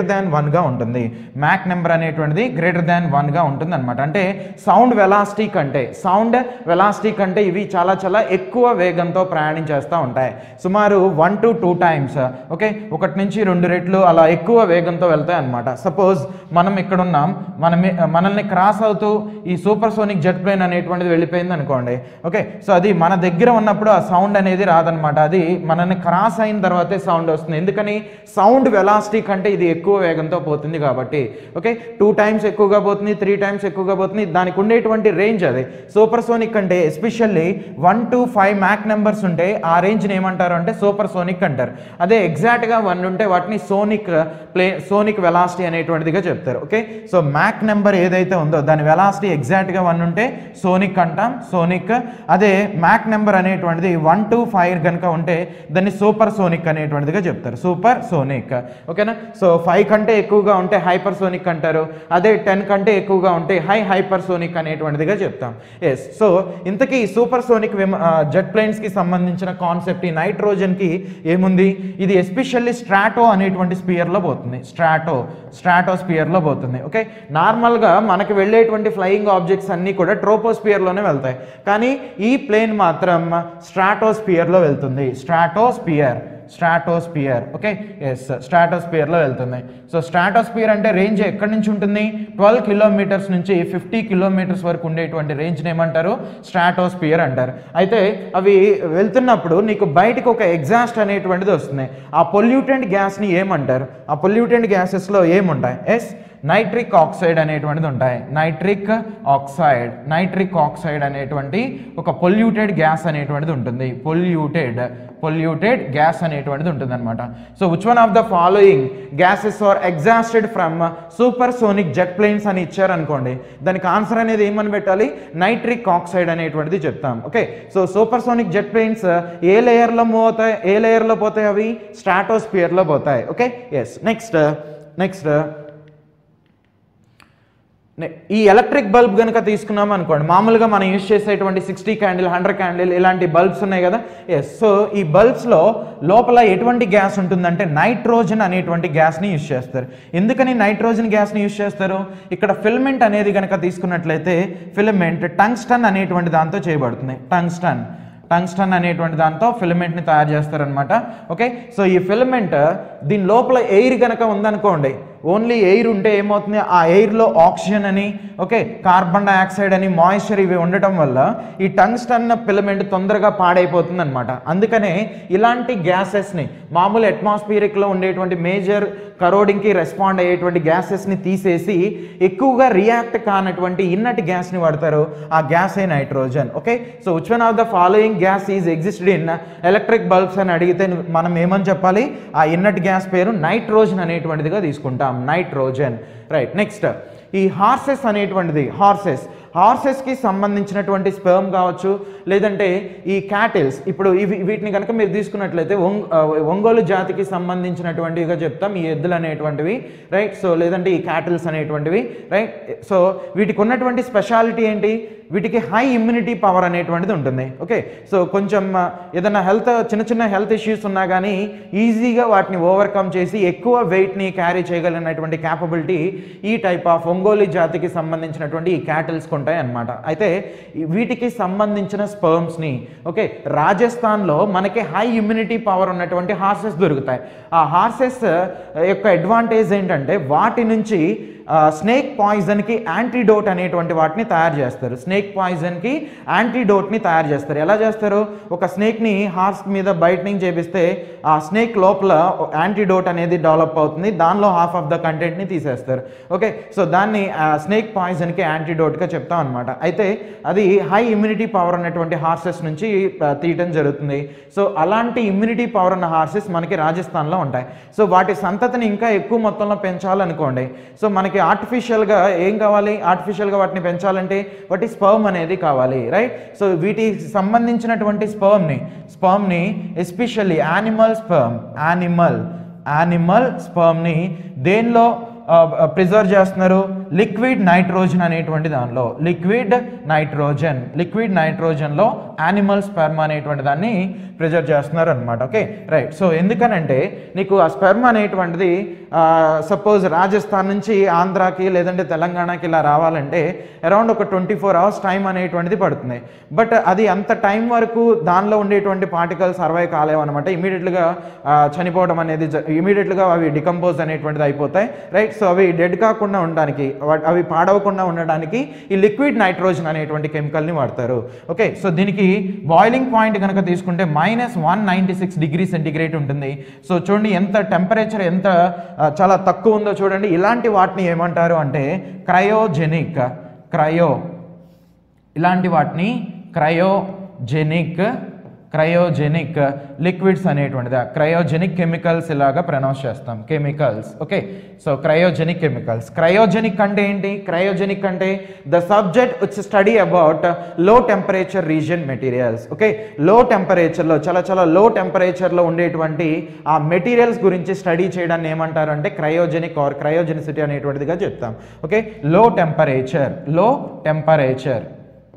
వన్గా ఉంటుంది మ్యాక్ నెంబర్ అనేటువంటిది గ్రేటర్ దాన్ వన్గా ఉంటుంది అనమాట అంటే సౌండ్ వెలాసిటీ కంటే సౌండ్ వెలాసిటీ కంటే ఇవి చాలా చాలా ఎక్కువ వేగంతో ప్రయాణం చేస్తూ ఉంటాయి సుమారు one to two times okay ఒకటి నుంచి రెండు రెట్లు అలా ఎక్కువ వేగంతో వెళ్తాయి అనమాట సపోజ్ మనం ఇక్కడ ఉన్నాం మనం మనల్ని క్రాస్ అవుతూ ఈ సూపర్ సోనిక్ జెట్ ప్లేన్ అనేటువంటిది వెళ్ళిపోయింది అనుకోండి ఓకే సో అది మన దగ్గర ఉన్నప్పుడు ఆ సౌండ్ అనేది రాదనమాట అది మనల్ని క్రాస్ అయిన తర్వాతే సౌండ్ వస్తుంది ఎందుకని సౌండ్ వెలాసిటీ కంటే ఇది ఎక్కువ వేగంతో పోతుంది కాబట్టి ఓకే టూ టైమ్స్ ఎక్కువగా పోతుంది త్రీ టైమ్స్ ఎక్కువగా పోతుంది దానికి ఉండేటువంటి రేంజ్ అది సూపర్ సోనిక్ అంటే especially one to five Mach numbers ఉంటే ఆ రేంజ్ని ఏమంటారు అంటే సూపర్ సోనిక్ అంటారు అదే ఎగ్జాక్ట్గా వన్ ఉంటే వాటిని సోనిక్ ప్లే సోనిక్ వెలాసిటీ అనేటువంటిదిగా చెప్తారు ఓకే సో మ్యాక్ నెంబర్ ఏదైతే ఉందో దాని వెలాసిటీ ఎగ్జాక్ట్గా వన్ ఉంటే సోనిక్ అంటాం సోనిక్ అదే మ్యాక్ నెంబర్ అనేటువంటిది వన్ టు ఫైవ్ కనుక ఉంటే దాన్ని సూపర్ సోనిక్ అనేటువంటిదిగా చెప్తారు సూపర్ సోనిక్ ఓకేనా సో ఫైవ్ కంటే ఎక్కువగా ఉంటే హైపర్ సోనిక్ అంటారు అదే టెన్ కంటే ఎక్కువగా ఉంటే హై హైపర్ సోనిక్ అనేటువంటిదిగా చెప్తాం ఎస్ సో ఇంతకీ సూపర్ సోనిక్ జెట్ ప్లేన్స్కి సంబంధించిన కాన్సెప్ట్ ఈ నైట్రోజన్కి ఏముంది ఇది ఎస్పెషల్లీ స్ట్రాటో అనేటువంటి స్పియర్లో పోతుంది స్ట్రాటో స్ట్రాటో స్పియర్లో పోతుంది ఓకే నార్మల్గా మనకి వెళ్ళేటువంటి ఫ్లయింగ్ ఆబ్జెక్ట్స్ అన్నీ కూడా ట్రోపోస్పియర్లోనే వెళ్తాయి కానీ ఈ ప్లేన్ మాత్రం స్ట్రాటోస్పియర్లో వెళ్తుంది స్ట్రాటోస్పియర్ స్ట్రాటోస్పియర్ ఓకే ఎస్ స్ట్రాటోస్పియర్లో వెళ్తుంది సో స్ట్రాటోస్పియర్ అంటే రేంజ్ ఎక్కడి నుంచి ఉంటుంది ట్వెల్వ్ కిలోమీటర్స్ నుంచి ఫిఫ్టీ కిలోమీటర్స్ వరకు ఉండేటువంటి రేంజ్ని ఏమంటారు స్ట్రాటోస్పియర్ అంటారు అయితే అవి వెళ్తున్నప్పుడు నీకు బయటకు ఒక ఎగ్జాస్ట్ అనేటువంటిది వస్తుంది ఆ పొల్యూటెంట్ గ్యాస్ని ఏమంటారు ఆ పొల్యూటెంట్ గ్యాసెస్లో ఏముంటాయి ఎస్ నైట్రిక్ ఆక్సైడ్ అనేటువంటిది ఉంటాయి నైట్రిక్ ఆక్సైడ్ నైట్రిక్ ఆక్సైడ్ అనేటువంటి ఒక పొల్యూటెడ్ గ్యాస్ అనేటువంటిది ఉంటుంది పొల్యూటెడ్ పొల్యూటెడ్ గ్యాస్ అనేటువంటిది ఉంటుంది అనమాట so which one of the following gases are exhausted from super sonic jet planes అని ఇచ్చారనుకోండి దానికి ఆన్సర్ అనేది ఏమని పెట్టాలి నైట్రిక్ ఆక్సైడ్ అనేటువంటిది చెప్తాం okay so super sonic jet planes ఏ లేయర్లో మూవ్ అవుతాయి ఏ లేయర్లో పోతాయి అవి స్ట్రాటోస్పియర్లో పోతాయి ఓకే ఎస్ నెక్స్ట్ నెక్స్ట్ నే- ఈ ఎలక్ట్రిక్ బల్బ్ కనుక తీసుకున్నాం అనుకోండి మామూలుగా మనం యూజ్ చేసేటువంటి సిక్స్టీ క్యాండిల్ హండ్రెడ్ క్యాండిల్ ఇలాంటి బల్బ్స్ ఉన్నాయి కదా ఎస్ సో ఈ బల్బ్స్లో లోపల ఎటువంటి గ్యాస్ ఉంటుందంటే నైట్రోజన్ అనేటువంటి గ్యాస్ని యూజ్ చేస్తారు ఎందుకని నైట్రోజన్ గ్యాస్ని యూజ్ చేస్తారు ఇక్కడ ఫిల్మెంట్ అనేది కనుక తీసుకున్నట్లయితే ఫిలమెంట్ టంగ్స్టన్ అనేటువంటి దాంతో చేయబడుతుంది టంగ్స్టన్ టంగ్స్టన్ అనేటువంటి దాంతో ఫిలమెంట్ని తయారు చేస్తారనమాట ఓకే సో ఈ ఫిలమెంట్ దీని లోపల ఎయిర్ కనుక ఉందనుకోండి ఓన్లీ ఎయిర్ ఉంటే ఏమవుతుంది ఆ ఎయిర్లో ఆక్సిజన్ అని ఓకే కార్బన్ డైఆక్సైడ్ అని మాయిశ్చర్ ఇవి ఉండటం వల్ల ఈ టంగ్స్టన్ ఫిలమెంట్ తొందరగా పాడైపోతుంది అనమాట అందుకనే ఇలాంటి గ్యాసెస్ని మామూలు అట్మాస్ఫియరిక్లో ఉండేటువంటి మేజర్ కరోడింగ్కి రెస్పాండ్ అయ్యేటువంటి గ్యాసెస్ని తీసేసి ఎక్కువగా రియాక్ట్ కానటువంటి ఇన్నటి గ్యాస్ని వాడతారు ఆ గ్యాస్ ఏ nitrogen okay so which one of the following gas is existed in electric bulbs అని అడిగితే నువ్వు- మనం ఏమని చెప్పాలి ఆ ఇన్నటి గ్యాస్ పేరు నైట్రోజన్ అనేటువంటిదిగా తీసుకుంటాం నైట్రోజన్ రైట్ నెక్స్ట్ ఈ హార్సెస్ అనేటువంటిది హార్సెస్ హార్సెస్కి సంబంధించినటువంటి స్పెర్మ్ కావచ్చు లేదంటే ఈ క్యాటిల్స్ ఇప్పుడు ఇవి వీటిని కనుక మీరు తీసుకున్నట్లయితే ఒంగ్ ఆ, ఒంగోలు జాతికి సంబంధించినటువంటివిగా చెప్తాం ఈ ఎద్దులు అనేటువంటివి రైట్ సో లేదంటే ఈ క్యాటిల్స్ అనేటువంటివి రైట్ సో వీటికి ఉన్నటువంటి స్పెషాలిటీ ఏంటి వీటికి హై ఇమ్యూనిటీ పవర్ అనేటువంటిది ఉంటుంది ఓకే సో కొంచెం ఆ, ఏదైనా హెల్త్ చిన్న చిన్న హెల్త్ ఇష్యూస్ ఉన్నా కానీ ఈజీగా వాటిని ఓవర్కమ్ చేసి ఎక్కువ వెయిట్ని క్యారీ చేయగలిగినటువంటి క్యాపబిలిటీ ఈ టైప్ ఆఫ్ ఒంగోలు జాతికి సంబంధించినటువంటి ఈ క్యాటిల్స్కి ఉంటాయి అన్నమాట అయితే ఈ వీటికి సంబంధించిన స్పర్మ్స్ని ఓకే రాజస్థాన్లో మనకి హై ఇమ్యూనిటీ పవర్ ఉన్నటువంటి హార్సెస్ దొరుకుతాయి ఆ హార్సెస్ యొక్క అడ్వాంటేజ్ ఏంటంటే వాటి నుంచి స్నేక్ పాయిజన్కి యాంటీడోట్ అనేటువంటి వాటిని తయారు చేస్తారు స్నేక్ పాయిజన్కి యాంటీడోట్ని తయారు చేస్తారు ఎలా చేస్తారు ఒక స్నేక్ని హార్స్ మీద బయట నుంచి చేపిస్తే ఆ స్నేక్ లోపల యాంటీడోట్ అనేది డెవలప్ అవుతుంది దానిలో హాఫ్ ఆఫ్ ద కంటెంట్ని తీసేస్తారు ఓకే సో దాన్ని స్నేక్ పాయిజన్కి యాంటీడోట్గా చెప్తాం అనమాట అయితే అది హై ఇమ్యూనిటీ పవర్ ఉన్నటువంటి హార్సెస్ నుంచి ఆ, తీయటం జరుగుతుంది సో అలాంటి ఇమ్యూనిటీ పవర్ ఉన్న హార్సెస్ మనకి రాజస్థాన్లో ఉంటాయి సో వాటి సంతతిని ఇంకా ఎక్కువ మొత్తంలో పెంచాలనుకోండి సో మనకి ఆర్టిఫిషియల్గా ఏం కావాలి ఆర్టిఫిషియల్గా వాటిని పెంచాలంటే వాటి స్పర్మ్ అనేది కావాలి రైట్ సో వీటికి సంబంధించినటువంటి స్పర్మ్ని స్పర్మ్ని especially animal sperm animal animal స్పర్మ్ని దేనిలో ప్రిజర్వ్ చేస్తున్నారు లిక్విడ్ నైట్రోజన్ అనేటువంటి దానిలో లిక్విడ్ నైట్రోజన్ లిక్విడ్ నైట్రోజన్లో యానిమల్ స్పెర్మ్ అనేటువంటి దాన్ని ప్రిజర్వ్ చేస్తున్నారు అనమాట ఓకే రైట్ సో ఎందుకనంటే నీకు ఆ స్పెర్మ్ అనేటువంటిది సపోజ్ రాజస్థాన్ నుంచి ఆంధ్రాకి లేదంటే తెలంగాణకి ఇలా రావాలంటే అరౌండ్ ఒక ట్వంటీ ఫోర్ అవర్స్ టైం అనేటువంటిది పడుతుంది బట్ అది అంత టైం వరకు దానిలో ఉండేటువంటి పార్టికల్స్ సర్వైవ్ కాలేవు అనమాట ఇమీడియట్గా చనిపోవడం అనేది ఇమీడియట్గా అవి డికంపోజ్ అనేటువంటిది అయిపోతాయి రైట్ సో అవి డెడ్ కాకుండా ఉండడానికి వా- అవి పాడవకుండా ఉండడానికి ఈ లిక్విడ్ నైట్రోజన్ అనేటువంటి కెమికల్ని వాడతారు ఓకే సో దీనికి బాయిలింగ్ పాయింట్ కనుక తీసుకుంటే minus one ninety six degree centigrade ఉంటుంది సో చూడండి ఎంత టెంపరేచర్ ఎంత ఆ, చాలా తక్కువ ఉందో చూడండి ఇలాంటి వాటిని ఏమంటారు అంటే క్రయోజెనిక్ క్రయో ఇలాంటి వాటిని క్రయోజెనిక్ క్రయోజెనిక్ లిక్విడ్స్ అనేటువంటిది క్రయోజెనిక్ కెమికల్స్ ఇలాగా ప్రొనౌన్స్ చేస్తాం chemicals okay so cryogenic chemicals cryogenic అంటే ఏంటి క్రయోజెనిక్ అంటే the subject which study about low temperature region materials okay low టెంపరేచర్లో చాలా చాలా లో టెంపరేచర్లో ఉండేటువంటి ఆ మెటీరియల్స్ గురించి స్టడీ చేయడాన్ని ఏమంటారు అంటే క్రయోజెనిక్ ఆర్ క్రయోజెనిసిటీ అనేటువంటిదిగా చెప్తాం ఓకే లో టెంపరేచర్ లో టెంపరేచర్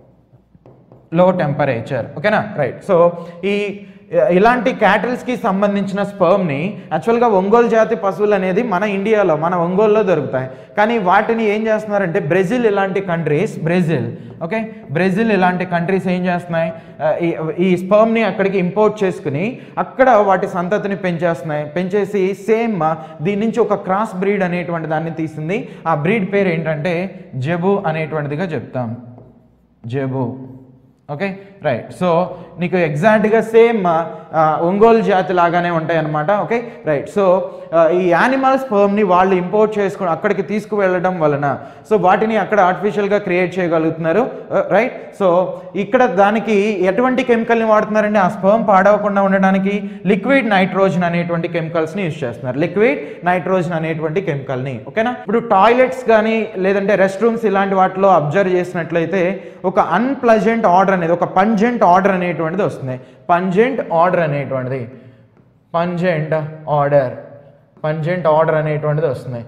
లో టెంపరేచర్ ఓకేనా రైట్ సో ఈ ఇలాంటి క్యాటిల్స్కి సంబంధించిన స్పర్మ్ని యాక్చువల్గా ఒంగోలు జాతి పశువులు అనేది మన ఇండియాలో మన ఒంగోలులో దొరుకుతాయి కానీ వాటిని ఏం చేస్తున్నారంటే బ్రెజిల్ ఇలాంటి కంట్రీస్ బ్రెజిల్ ఓకే బ్రెజిల్ ఇలాంటి కంట్రీస్ ఏం చేస్తున్నాయి ఆ, ఈ ఈ స్పర్మ్ని అక్కడికి ఇంపోర్ట్ చేసుకుని అక్కడ వాటి సంతతిని పెంచేస్తున్నాయి పెంచేసి సేమ్ దీని నుంచి ఒక క్రాస్ బ్రీడ్ అనేటువంటి దాన్ని తీసింది ఆ బ్రీడ్ పేరు ఏంటంటే జెబు అనేటువంటిదిగా చెప్తాం జెబు ఓకే రైట్ సో నీకు ఎగ్జాక్ట్గా సేమ్ ఒంగోలు జాతి లాగానే ఉంటాయి అనమాట ఓకే రైట్ సో ఈ యానిమల్ స్పర్మ్ని వాళ్ళు ఇంపోర్ట్ చేసుకుని అక్కడికి తీసుకువెళ్ళడం వలన సో వాటిని అక్కడ ఆర్టిఫిషియల్గా క్రియేట్ చేయగలుగుతున్నారు రైట్ సో ఇక్కడ దానికి ఎటువంటి కెమికల్ని వాడుతున్నారంటే ఆ స్పర్మ్ పాడవకుండా ఉండడానికి లిక్విడ్ నైట్రోజన్ అనేటువంటి కెమికల్స్ని యూజ్ చేస్తున్నారు లిక్విడ్ నైట్రోజన్ అనేటువంటి కెమికల్ని ఓకేనా ఇప్పుడు టాయిలెట్స్ కానీ లేదంటే రెస్ట్ రూమ్స్ ఇలాంటి వాటిలో అబ్జర్వ్ చేసినట్లయితే ఒక అన్ప్లజెంట్ ఆర్డర్ అనేది ఒక పంజెంట్ ఆర్డర్ అనేటువంటిది వస్తుంది పంజెంట్ ఆర్డర్ అనేటువంటిది పంజెంట్ ఆర్డర్ పంజెంట్ ఆర్డర్ అనేటువంటిది వస్తుంది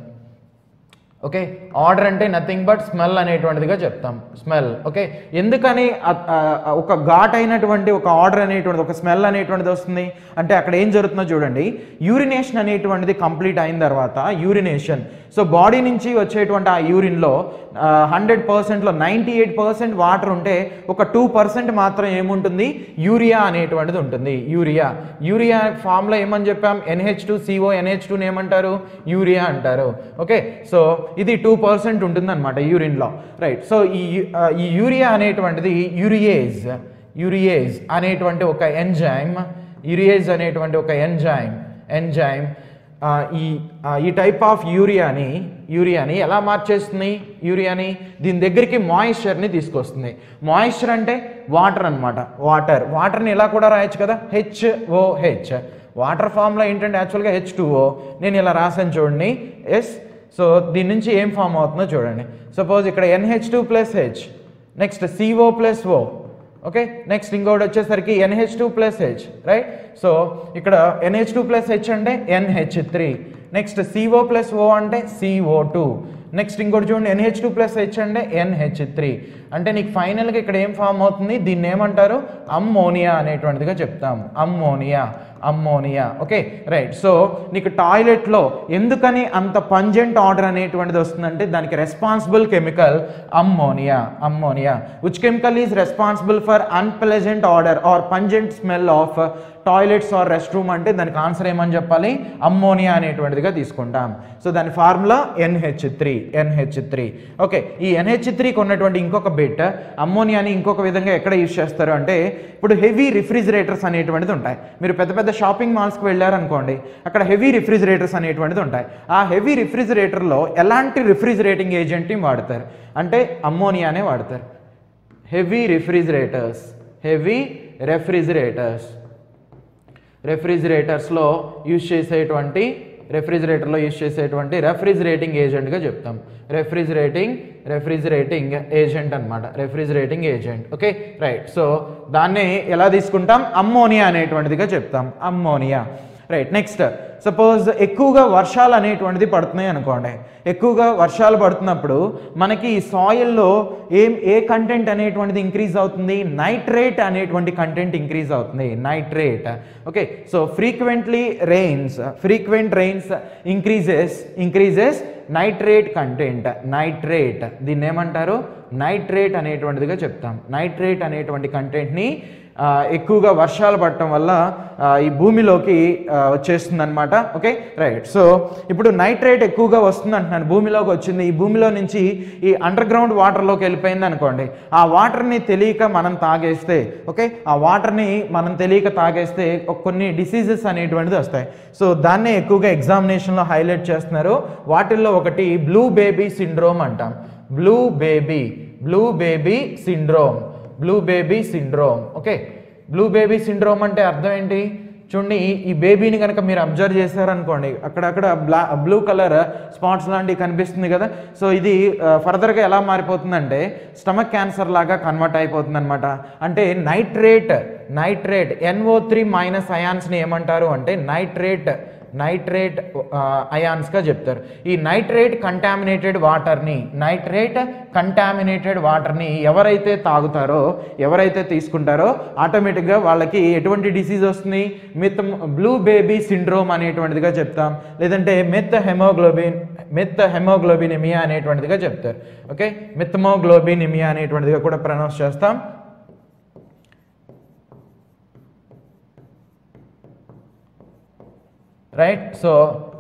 ఓకే ఆర్డర్ అంటే నథింగ్ బట్ స్మెల్ అనేటువంటిదిగా చెప్తాం స్మెల్ ఓకే ఎందుకని అ- ఆ- ఆ ఒక ఘాట్ అయినటువంటి ఒక ఆర్డర్ అనేటువంటిది ఒక స్మెల్ అనేటువంటిది వస్తుంది అంటే అక్కడ ఏం జరుగుతుందో చూడండి యూరినేషన్ అనేటువంటిది కంప్లీట్ అయిన తర్వాత యూరినేషన్ సో బాడీ నుంచి వచ్చేటువంటి ఆ యూరిన్లో హండ్రెడ్ పర్సెంట్లో నైంటీ ఎయిట్ పర్సెంట్ వాటర్ ఉంటే ఒక టూ పర్సెంట్ మాత్రం ఏముంటుంది యూరియా అనేటువంటిది ఉంటుంది యూరియా యూరియా ఫామ్లో ఏమని చెప్పాం ఎన్హెచ్ టూ సిఓ ఎన్హెచ్ టూని ఏమంటారు యూరియా అంటారు ఓకే సో ఇది టూ పర్సెంట్ ఉంటుంది అనమాట యూరిన్లో రైట్ సో ఈ యు- ఆ, ఈ యూరియా అనేటువంటిది యూరియేజ్ యూరియేజ్ అనేటువంటి ఒక ఎంజైమ్ యూరియేజ్ అనేటువంటి ఒక ఎంజైమ్ ఎంజైమ్ ఆ, ఈ ఆ, ఈ టైప్ ఆఫ్ యూరియాని యూరియాని ఎలా మార్చేస్తుంది యూరియాని దీని దగ్గరికి మాయిశ్చర్ని తీసుకొస్తుంది మాయిశ్చర్ అంటే వాటర్ అన్నమాట వాటర్ వాటర్ని ఇలా కూడా రాయొచ్చు కదా హెచ్ఓహెచ్ వాటర్ ఫామ్లో ఏంటంటే యాక్చువల్గా హెచ్ టూఓ నేను ఇలా రాసాను చూడండి ఎస్ సో దీని నుంచి ఏం ఫామ్ అవుతుందో చూడండి సపోజ్ ఇక్కడ NH two plus H next CO plus O okay next ఇంకోటి వచ్చేసరికి NH two plus H right so ఇక్కడ ఎన్హెచ్ టూ ప్లస్ హెచ్ అంటే NH three next CO plus O అంటే సిఓ టూ నెక్స్ట్ ఇంకోటి చూడండి ఎన్హెచ్ టూ ప్లస్ హెచ్ అంటే ఎన్హెచ్ త్రీ అంటే నీకు ఫైనల్గా ఇక్కడ ఏం ఫామ్ అవుతుంది దీన్ని ఏమంటారు అమ్మోనియా అనేటువంటిదిగా చెప్తాం ammonia ammonia okay right so నీకు టాయిలెట్లో ఎందుకని అంత పంజెంట్ ఆర్డర్ అనేటువంటిది వస్తుందంటే దానికి responsible chemical ammonia ammonia which chemical is responsible for unpleasant odour or pungent smell of toilets or rest room అంటే దానికి ఆన్సర్ ఏమని చెప్పాలి అమ్మోనియా అనేటువంటిదిగా తీసుకుంటాం సో దాని formula NH three NH three okay ఈ ఎన్హెచ్ త్రీకి ఉన్నటువంటి ఇంకొక బిట్ అమ్మోనియాని ఇంకొక విధంగా ఎక్కడ యూజ్ చేస్తారు అంటే ఇప్పుడు హెవీ రిఫ్రిజిరేటర్స్ అనేటువంటిది ఉంటాయి మీరు పెద్ద పెద్ద షాపింగ్ మాల్స్కి వెళ్ళారనుకోండి అక్కడ హెవీ రిఫ్రిజిరేటర్స్ అనేటువంటిది ఉంటాయి ఆ హెవీ రిఫ్రిజిరేటర్లో ఎలాంటి రిఫ్రిజిరేటింగ్ ఏజెంట్ని వాడతారు అంటే అమ్మోనియానే వాడతారు హెవీ రిఫ్రిజిరేటర్స్ హెవీ రెఫ్రిజిరేటర్స్ రెఫ్రిజిరేటర్స్లో యూజ్ చేసేటువంటి రెఫ్రిజిరేటర్లో యూజ్ చేసేటువంటి రెఫ్రిజిరేటింగ్ ఏజెంట్గా చెప్తాం రెఫ్రిజిరేటింగ్ రెఫ్రిజిరేటింగ్ ఏజెంట్ అన్నమాట refrigerating agent okay right so దాన్ని ఎలా తీసుకుంటాం అమ్మోనియా అనేటువంటిదిగా చెప్తాం అమ్మోనియా రైట్ నెక్స్ట్ సపోజ్ ఎక్కువగా వర్షాలు అనేటువంటిది పడుతున్నాయి అనుకోండి ఎక్కువగా వర్షాలు పడుతున్నప్పుడు మనకి ఈ సాయిల్లో ఏం ఏ కంటెంట్ అనేటువంటిది ఇంక్రీజ్ అవుతుంది నైట్రేట్ అనేటువంటి కంటెంట్ ఇంక్రీజ్ అవుతుంది nitrate okay so frequently rains frequent rains increases increases nitrate content nitrate దీన్ని ఏమంటారు నైట్రేట్ అనేటువంటిదిగా చెప్తాం నైట్రేట్ అనేటువంటి కంటెంట్ని ఆ, ఎక్కువగా వర్షాలు పడటం వల్ల ఆ, ఈ భూమిలోకి వచ్చేస్తుంది అనమాట ఓకే రైట్ సో ఇప్పుడు నైట్రేట్ ఎక్కువగా వస్తుంది అంటున్నాను భూమిలోకి వచ్చింది ఈ భూమిలో నుంచి ఈ అండర్ గ్రౌండ్ వాటర్లోకి వెళ్ళిపోయింది అనుకోండి ఆ వాటర్ని తెలియక మనం తాగేస్తే ఓకే ఆ వాటర్ని మనం తెలియక తాగేస్తే ఒక కొన్ని డిసీజెస్ అనేటువంటిది వస్తాయి సో దాన్నే ఎక్కువగా ఎగ్జామినేషన్లో హైలైట్ చేస్తున్నారు వాటిల్లో ఒకటి బ్లూ బేబీ సిండ్రోమ్ అంటాం blue baby blue baby syndrome blue baby syndrome okay blue baby syndrome అంటే అర్థం ఏంటి చూడండి ఈ- ఈ బేబీని కనుక మీరు అబ్జర్వ్ చేశారనుకోండి అక్కడక్కడ బ్లా బ్లూ కలర్ స్పాట్స్ లాంటివి కనిపిస్తుంది కదా సో ఇది ఫర్దర్గా ఎలా మారిపోతుందంటే స్టమక్ క్యాన్సర్ లాగా కన్వర్ట్ అయిపోతుంది అనమాట అంటే nitrate nitrate NO three minus అయాన్స్ని ఏమంటారు అంటే నైట్రేట్ నైట్రేట్ అయాన్స్గా చెప్తారు ఈ నైట్రేట్ కంటామినేటెడ్ వాటర్ని నైట్రేట్ కంటామినేటెడ్ వాటర్ని ఎవరైతే తాగుతారో ఎవరైతే తీసుకుంటారో ఆటోమేటిక్గా వాళ్ళకి ఎటువంటి డిసీజ్ వస్తుంది మిత్ బ్లూ బేబీ సిండ్రోమ్ అనేటువంటిదిగా చెప్తాం లేదంటే మెత్ హెమోగ్లోబిన్ మెత్ హెమోగ్లోబినిమియా అనేటువంటిదిగా చెప్తారు ఓకే మిథమోగ్లోబినిమియా అనేటువంటిదిగా కూడా ప్రొనౌన్స్ చేస్తాం రైట్ సో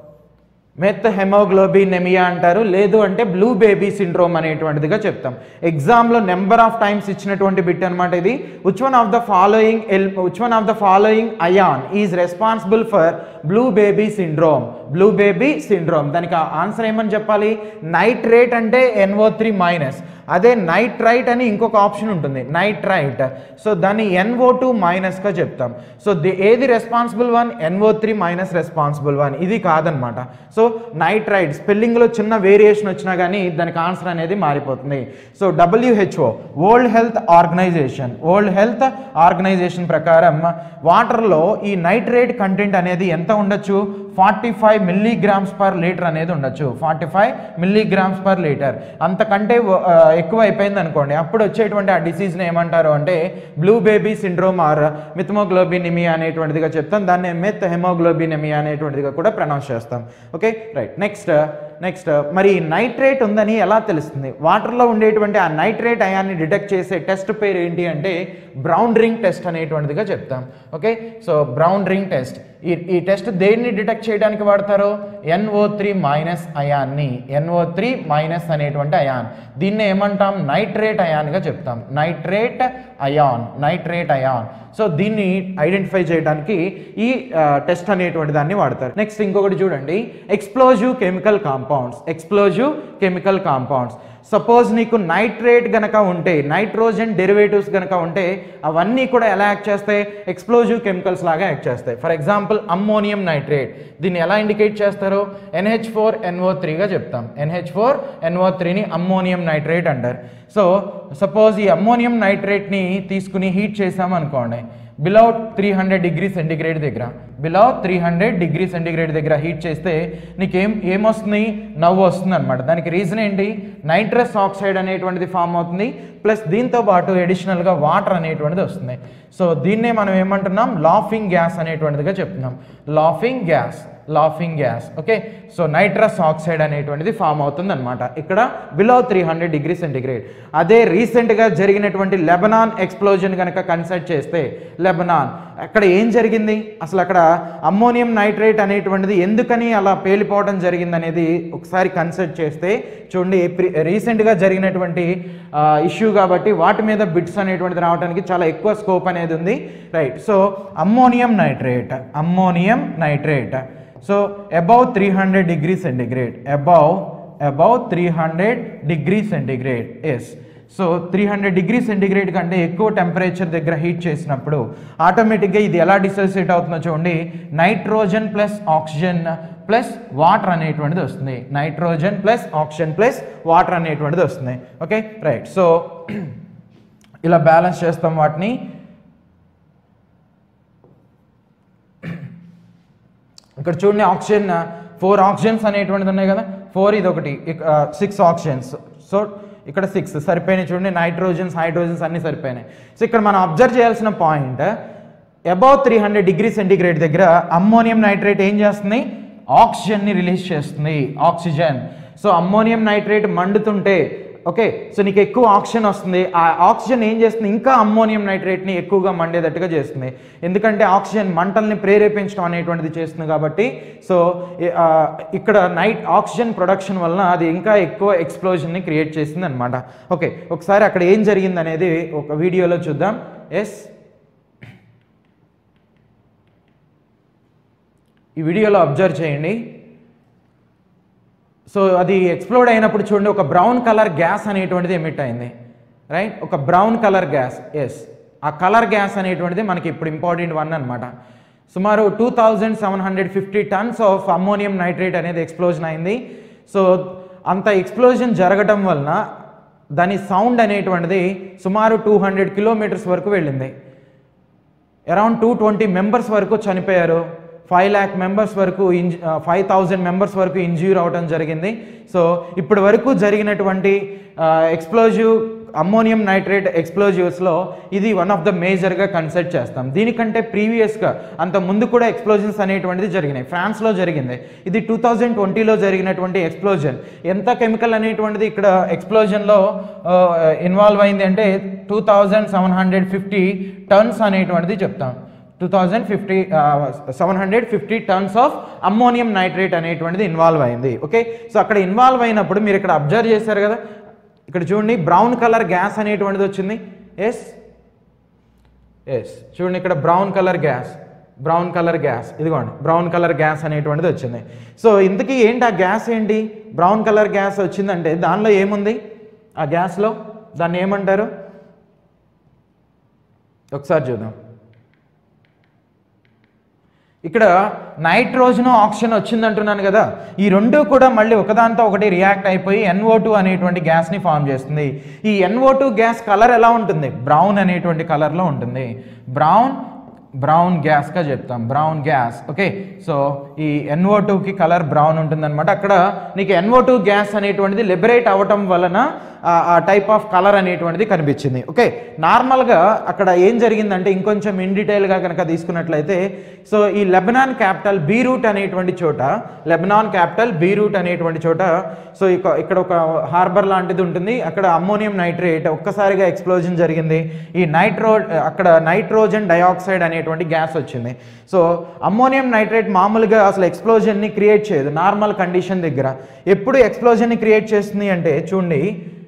మెత్ హెమోగ్లోబినెమియా అంటారు లేదు అంటే బ్లూ బేబీ సిండ్రోమ్ అనేటువంటిదిగా చెప్తాం ఎగ్జామ్లో నెంబర్ ఆఫ్ టైమ్స్ ఇచ్చినటువంటి బిట్ అనమాట ఇది which one of the following L which one of the following ion is responsible for blue baby syndrome blue baby syndrome దానికి ఆన్సర్ ఏమని చెప్పాలి నైట్రేట్ అంటే ఎన్ఓ త్రీ మైనస్ అదే నైట్రైట్ అని ఇంకొక ఆప్షన్ ఉంటుంది నైట్రైట్ సో దాన్ని ఎన్ఓ టూ మైనస్గా చెప్తాం సో ది ఏది responsible one NO three minus responsible one ఇది కాదనమాట సో నైట్రైట్ స్పెల్లింగ్లో చిన్న వేరియేషన్ వచ్చినా కానీ దానికి ఆన్సర్ అనేది మారిపోతుంది so WHO World Health Organization World Health Organization ప్రకారం వాటర్లో ఈ నైట్రేట్ కంటెంట్ అనేది ఎంత ఉండొచ్చు forty five milligrams per litre అనేది ఉండొచ్చు forty five milligrams per litre అంతకంటే ఆ, ఎక్కువ అయిపోయింది అనుకోండి అప్పుడు వచ్చేటువంటి ఆ డిసీజ్ని ఏమంటారు అంటే blue baby syndrome or methaemoglobinaemia అనేటువంటిదిగా చెప్తాం దాన్ని మెత్ హెమోగ్లోబినిమియా అనేటువంటిదిగా కూడా ప్రొనౌన్స్ చేస్తాం ఓకే రైట్ నెక్స్ట్ నెక్స్ట్ మరి నైట్రేట్ ఉందని ఎలా తెలుస్తుంది వాటర్లో ఉండేటువంటి ఆ నైట్రేట్ అయాన్ని డిటెక్ట్ చేసే టెస్ట్ పేరు ఏంటి అంటే బ్రౌన్ రింగ్ టెస్ట్ అనేటువంటిదిగా చెప్తాం okay so brown ring test ఈ ఈ టెస్ట్ దేన్ని డిటెక్ట్ చేయడానికి వాడతారో ఎన్ఓ త్రీ మైనస్ అయాన్ని ఎన్ఓ త్రీ మైనస్ అనేటువంటి అయాన్ దీన్ని ఏమంటాం నైట్రేట్ అయాన్గా చెప్తాం nitrate ion nitrate ion so దీన్ని ఐడెంటిఫై చేయడానికి ఈ టెస్ట్ అనేటువంటి దాన్ని వాడతారు నెక్స్ట్ ఇంకొకటి చూడండి explosive chemical compounds explosive chemical compounds suppose నీకు నైట్రేట్ గనక ఉంటే నైట్రోజన్ డెరివేటివ్స్ గనక ఉంటే అవన్నీ కూడా ఎలా యాక్ట్ చేస్తాయి ఎక్స్ప్లోజివ్ కెమికల్స్ లాగా యాక్ట్ చేస్తాయి ఫర్ ఎగ్జాంపుల్ అమ్మోనియం నైట్రేట్ దీన్ని ఎలా ఇండికేట్ చేస్తారు ఎన్హెచ్ ఫోర్ ఎన్ఓ త్రీగా చెప్తాం ఎన్హెచ్ ఫోర్ ఎన్ఓ త్రీని అమ్మోనియం నైట్రేట్ అంటారు సో సపోజ్ ఈ అమ్మోనియం నైట్రేట్ని తీసుకుని హీట్ చేసాం అనుకోండి below three hundred degree centigrade దగ్గర below three hundred degree centigrade దగ్గర హీట్ చేస్తే నీకేం ఏమొస్తుంది నవ్వు వస్తుంది అనమాట దానికి రీజన్ ఏంటి నైట్రస్ ఆక్సైడ్ అనేటువంటిది ఫామ్ అవుతుంది ప్లస్ దీంతో పాటు అడిషనల్గా వాటర్ అనేటువంటిది వస్తుంది సో దీన్నే మనం ఏమంటున్నాం లాఫింగ్ గ్యాస్ అనేటువంటిదిగా చెప్తున్నాం laughing gas laughing gas okay so nitrous oxide అనేటువంటిది ఫామ్ అవుతుంది అనమాట ఇక్కడ below three hundred degree centigrade అదే రీసెంట్గా జరిగినటువంటి లెబనాన్ ఎక్స్ప్లోజన్ కనుక కన్సిడర్ చేస్తే లెబనాన్ అక్కడ ఏం జరిగింది అసలు అక్కడ అమ్మోనియం నైట్రేట్ అనేటువంటిది ఎందుకని అలా పేలిపోవడం జరిగింది అనేది ఒకసారి కన్సిడర్ చేస్తే చూడండి రీసెంట్గా జరిగినటువంటి ఇష్యూ కాబట్టి వాటి మీద బిట్స్ అనేటువంటిది రావడానికి చాలా ఎక్కువ స్కోప్ అనేది ఉంది right so ammonium nitrate ammonium nitrate so above three hundred degree centigrade above above three hundred degree centigrade yes so three hundred degree centigrade కంటే ఎక్కువ టెంపరేచర్ దగ్గర హీట్ చేసినప్పుడు ఆటోమేటిక్గా ఇది ఎలా డిసోసియేట్ అవుతుందో చూడండి nitrogen plus oxygen plus water అనేటువంటిది వస్తుంది nitrogen plus oxygen plus water అనేటువంటిది వస్తుంది ఓకే రైట్ సో ఇలా బ్యాలెన్స్ చేస్తాం వాటిని ఇక్కడ చూడండి ఆక్సిజన్ ఫోర్ ఆక్సిజన్స్ అనేటువంటిది ఉన్నాయి కదా ఫోర్ ఇది ఒకటి సిక్స్ ఆక్సిజన్స్ సో ఇక్కడ సిక్స్ సరిపోయినాయి చూడండి నైట్రోజన్స్ హైడ్రోజన్స్ అన్నీ సరిపోయినాయి సో ఇక్కడ మనం అబ్జర్వ్ చేయాల్సిన point above three hundred degree centigrade దగ్గర అమ్మోనియం నైట్రేట్ ఏం చేస్తుంది ఆక్సిజన్ని రిలీజ్ చేస్తుంది ఆక్సిజన్ సో అమ్మోనియం నైట్రేట్ మండుతుంటే ఓకే సో నీకు ఎక్కువ ఆక్సిజన్ వస్తుంది ఆ ఆక్సిజన్ ఏం చేస్తుంది ఇంకా అమ్మోనియం నైట్రేట్ని ఎక్కువగా మండేటట్టుగా చేస్తుంది ఎందుకంటే ఆక్సిజన్ మంటల్ని ప్రేరేపించడం అనేటువంటిది చేస్తుంది కాబట్టి సో ఈ- ఆ, ఇక్కడ నైట్ ఆక్సిజన్ ప్రొడక్షన్ వలన అది ఇంకా ఎక్కువ ఎక్స్ప్లోజన్ని క్రియేట్ చేసింది అనమాట ఓకే ఒకసారి అక్కడ ఏం జరిగింది అనేది ఒక వీడియోలో చూద్దాం ఎస్ ఈ వీడియోలో అబ్జర్వ్ చేయండి సో అది ఎక్స్ప్లోడ్ అయినప్పుడు చూడండి ఒక బ్రౌన్ కలర్ గ్యాస్ అనేటువంటిది ఎమిట్ అయింది రైట్ ఒక బ్రౌన్ కలర్ గ్యాస్ ఎస్ ఆ కలర్ గ్యాస్ అనేటువంటిది మనకి ఇప్పుడు ఇంపార్టెంట్ వన్ అనమాట సుమారు two thousand seven hundred fifty tons of ammonium nitrate అనేది ఎక్స్ప్లోజన్ అయింది సో అంత ఎక్స్ప్లోజన్ జరగడం వలన దాని సౌండ్ అనేటువంటిది సుమారు టూ హండ్రెడ్ కిలోమీటర్స్ వరకు వెళ్ళింది అరౌండ్ టూ ట్వంటీ మెంబర్స్ వరకు చనిపోయారు ఫైవ్ ల్యాక్ మెంబర్స్ వరకు ఇంజ్ ఫైవ్ థౌజండ్ మెంబర్స్ వరకు ఇంజ్యూర్ అవడం జరిగింది సో ఇప్పటి వరకు జరిగినటువంటి ఎక్స్ప్లోజివ్ అమ్మోనియం నైట్రేట్ ఎక్స్ప్లోజివ్స్లో ఇది వన్ ఆఫ్ ద మేజర్గా కన్సిడర్ చేస్తాం దీనికంటే ప్రీవియస్గా అంత ముందు కూడా ఎక్స్ప్లోజన్స్ అనేటువంటిది జరిగినాయి ఫ్రాన్స్లో జరిగింది ఇది టూ థౌజండ్ ట్వంటీలో జరిగినటువంటి ఎక్స్ప్లోజన్ ఎంత కెమికల్ అనేటువంటిది ఇక్కడ ఎక్స్ప్లోజన్లో ఇన్వాల్వ్ అయింది అంటే two thousand seven hundred fifty tons అనేటువంటిది చెప్తాం two thousand fifty seven hundred fifty tons of ammonium nitrate అనేటువంటిది ఇన్వాల్వ్ అయింది ఓకే సో అక్కడ ఇన్వాల్వ్ అయినప్పుడు మీరు ఇక్కడ అబ్జర్వ్ చేశారు కదా ఇక్కడ చూడండి బ్రౌన్ కలర్ గ్యాస్ అనేటువంటిది వచ్చింది ఎస్ ఎస్ చూడండి ఇక్కడ brown colour gas brown colour gas ఇదిగోండి బ్రౌన్ కలర్ గ్యాస్ అనేటువంటిది వచ్చింది సో ఇంతకీ ఏంటి ఆ గ్యాస్ ఏంటి బ్రౌన్ కలర్ గ్యాస్ వచ్చిందంటే దానిలో ఏముంది ఆ గ్యాస్లో దాన్ని ఏమంటారు ఒకసారి చూద్దాం ఇక్కడ నైట్రోజన్ ఆక్సిజన్ వచ్చింది అంటున్నాను కదా ఈ రెండు కూడా మళ్ళీ ఒకదాంతో ఒకటి రియాక్ట్ అయిపోయి ఎన్ఓ టూ అనేటువంటి గ్యాస్ని ఫామ్ చేస్తుంది ఈ ఎన్ఓ టూ గ్యాస్ కలర్ ఎలా ఉంటుంది బ్రౌన్ అనేటువంటి కలర్లో ఉంటుంది బ్రౌన్ బ్రౌన్ గ్యాస్గా చెప్తాం బ్రౌన్ గ్యాస్ ఓకే సో ఈ ఎన్ఓ టూకి కలర్ బ్రౌన్ ఉంటుందన్నమాట అక్కడ నీకు ఎన్ఓ టూ గ్యాస్ అనేటువంటిది లిబరేట్ అవ్వటం వలన ఆ- ఆ టైప్ ఆఫ్ కలర్ అనేటువంటిది కనిపించింది ఓకే నార్మల్గా అక్కడ ఏం జరిగిందంటే ఇంకొంచెం ఇన్ డీటెయిల్గా కనుక తీసుకున్నట్లయితే సో ఈ లెబనాన్ క్యాపిటల్ బీరూట్ అనేటువంటి చోట లెబనాన్ క్యాపిటల్ బీరూట్ అనేటువంటి చోట సో ఇక ఇక్కడ ఒక హార్బర్ లాంటిది ఉంటుంది అక్కడ అమ్మోనియం నైట్రేట్ ఒక్కసారిగా ఎక్స్ప్లోజన్ జరిగింది ఈ నైట్రో అక్కడ నైట్రోజన్ డయాక్సైడ్ అనేటువంటి గ్యాస్ వచ్చింది సో అమ్మోనియం నైట్రేట్ మామూలుగా అసలు ఎక్స్ప్లోజన్ని క్రియేట్ చేయదు నార్మల్ కండిషన్ దగ్గర ఎప్పుడు ఎక్స్ప్లోజన్ని క్రియేట్ చేస్తుంది అంటే చూడండి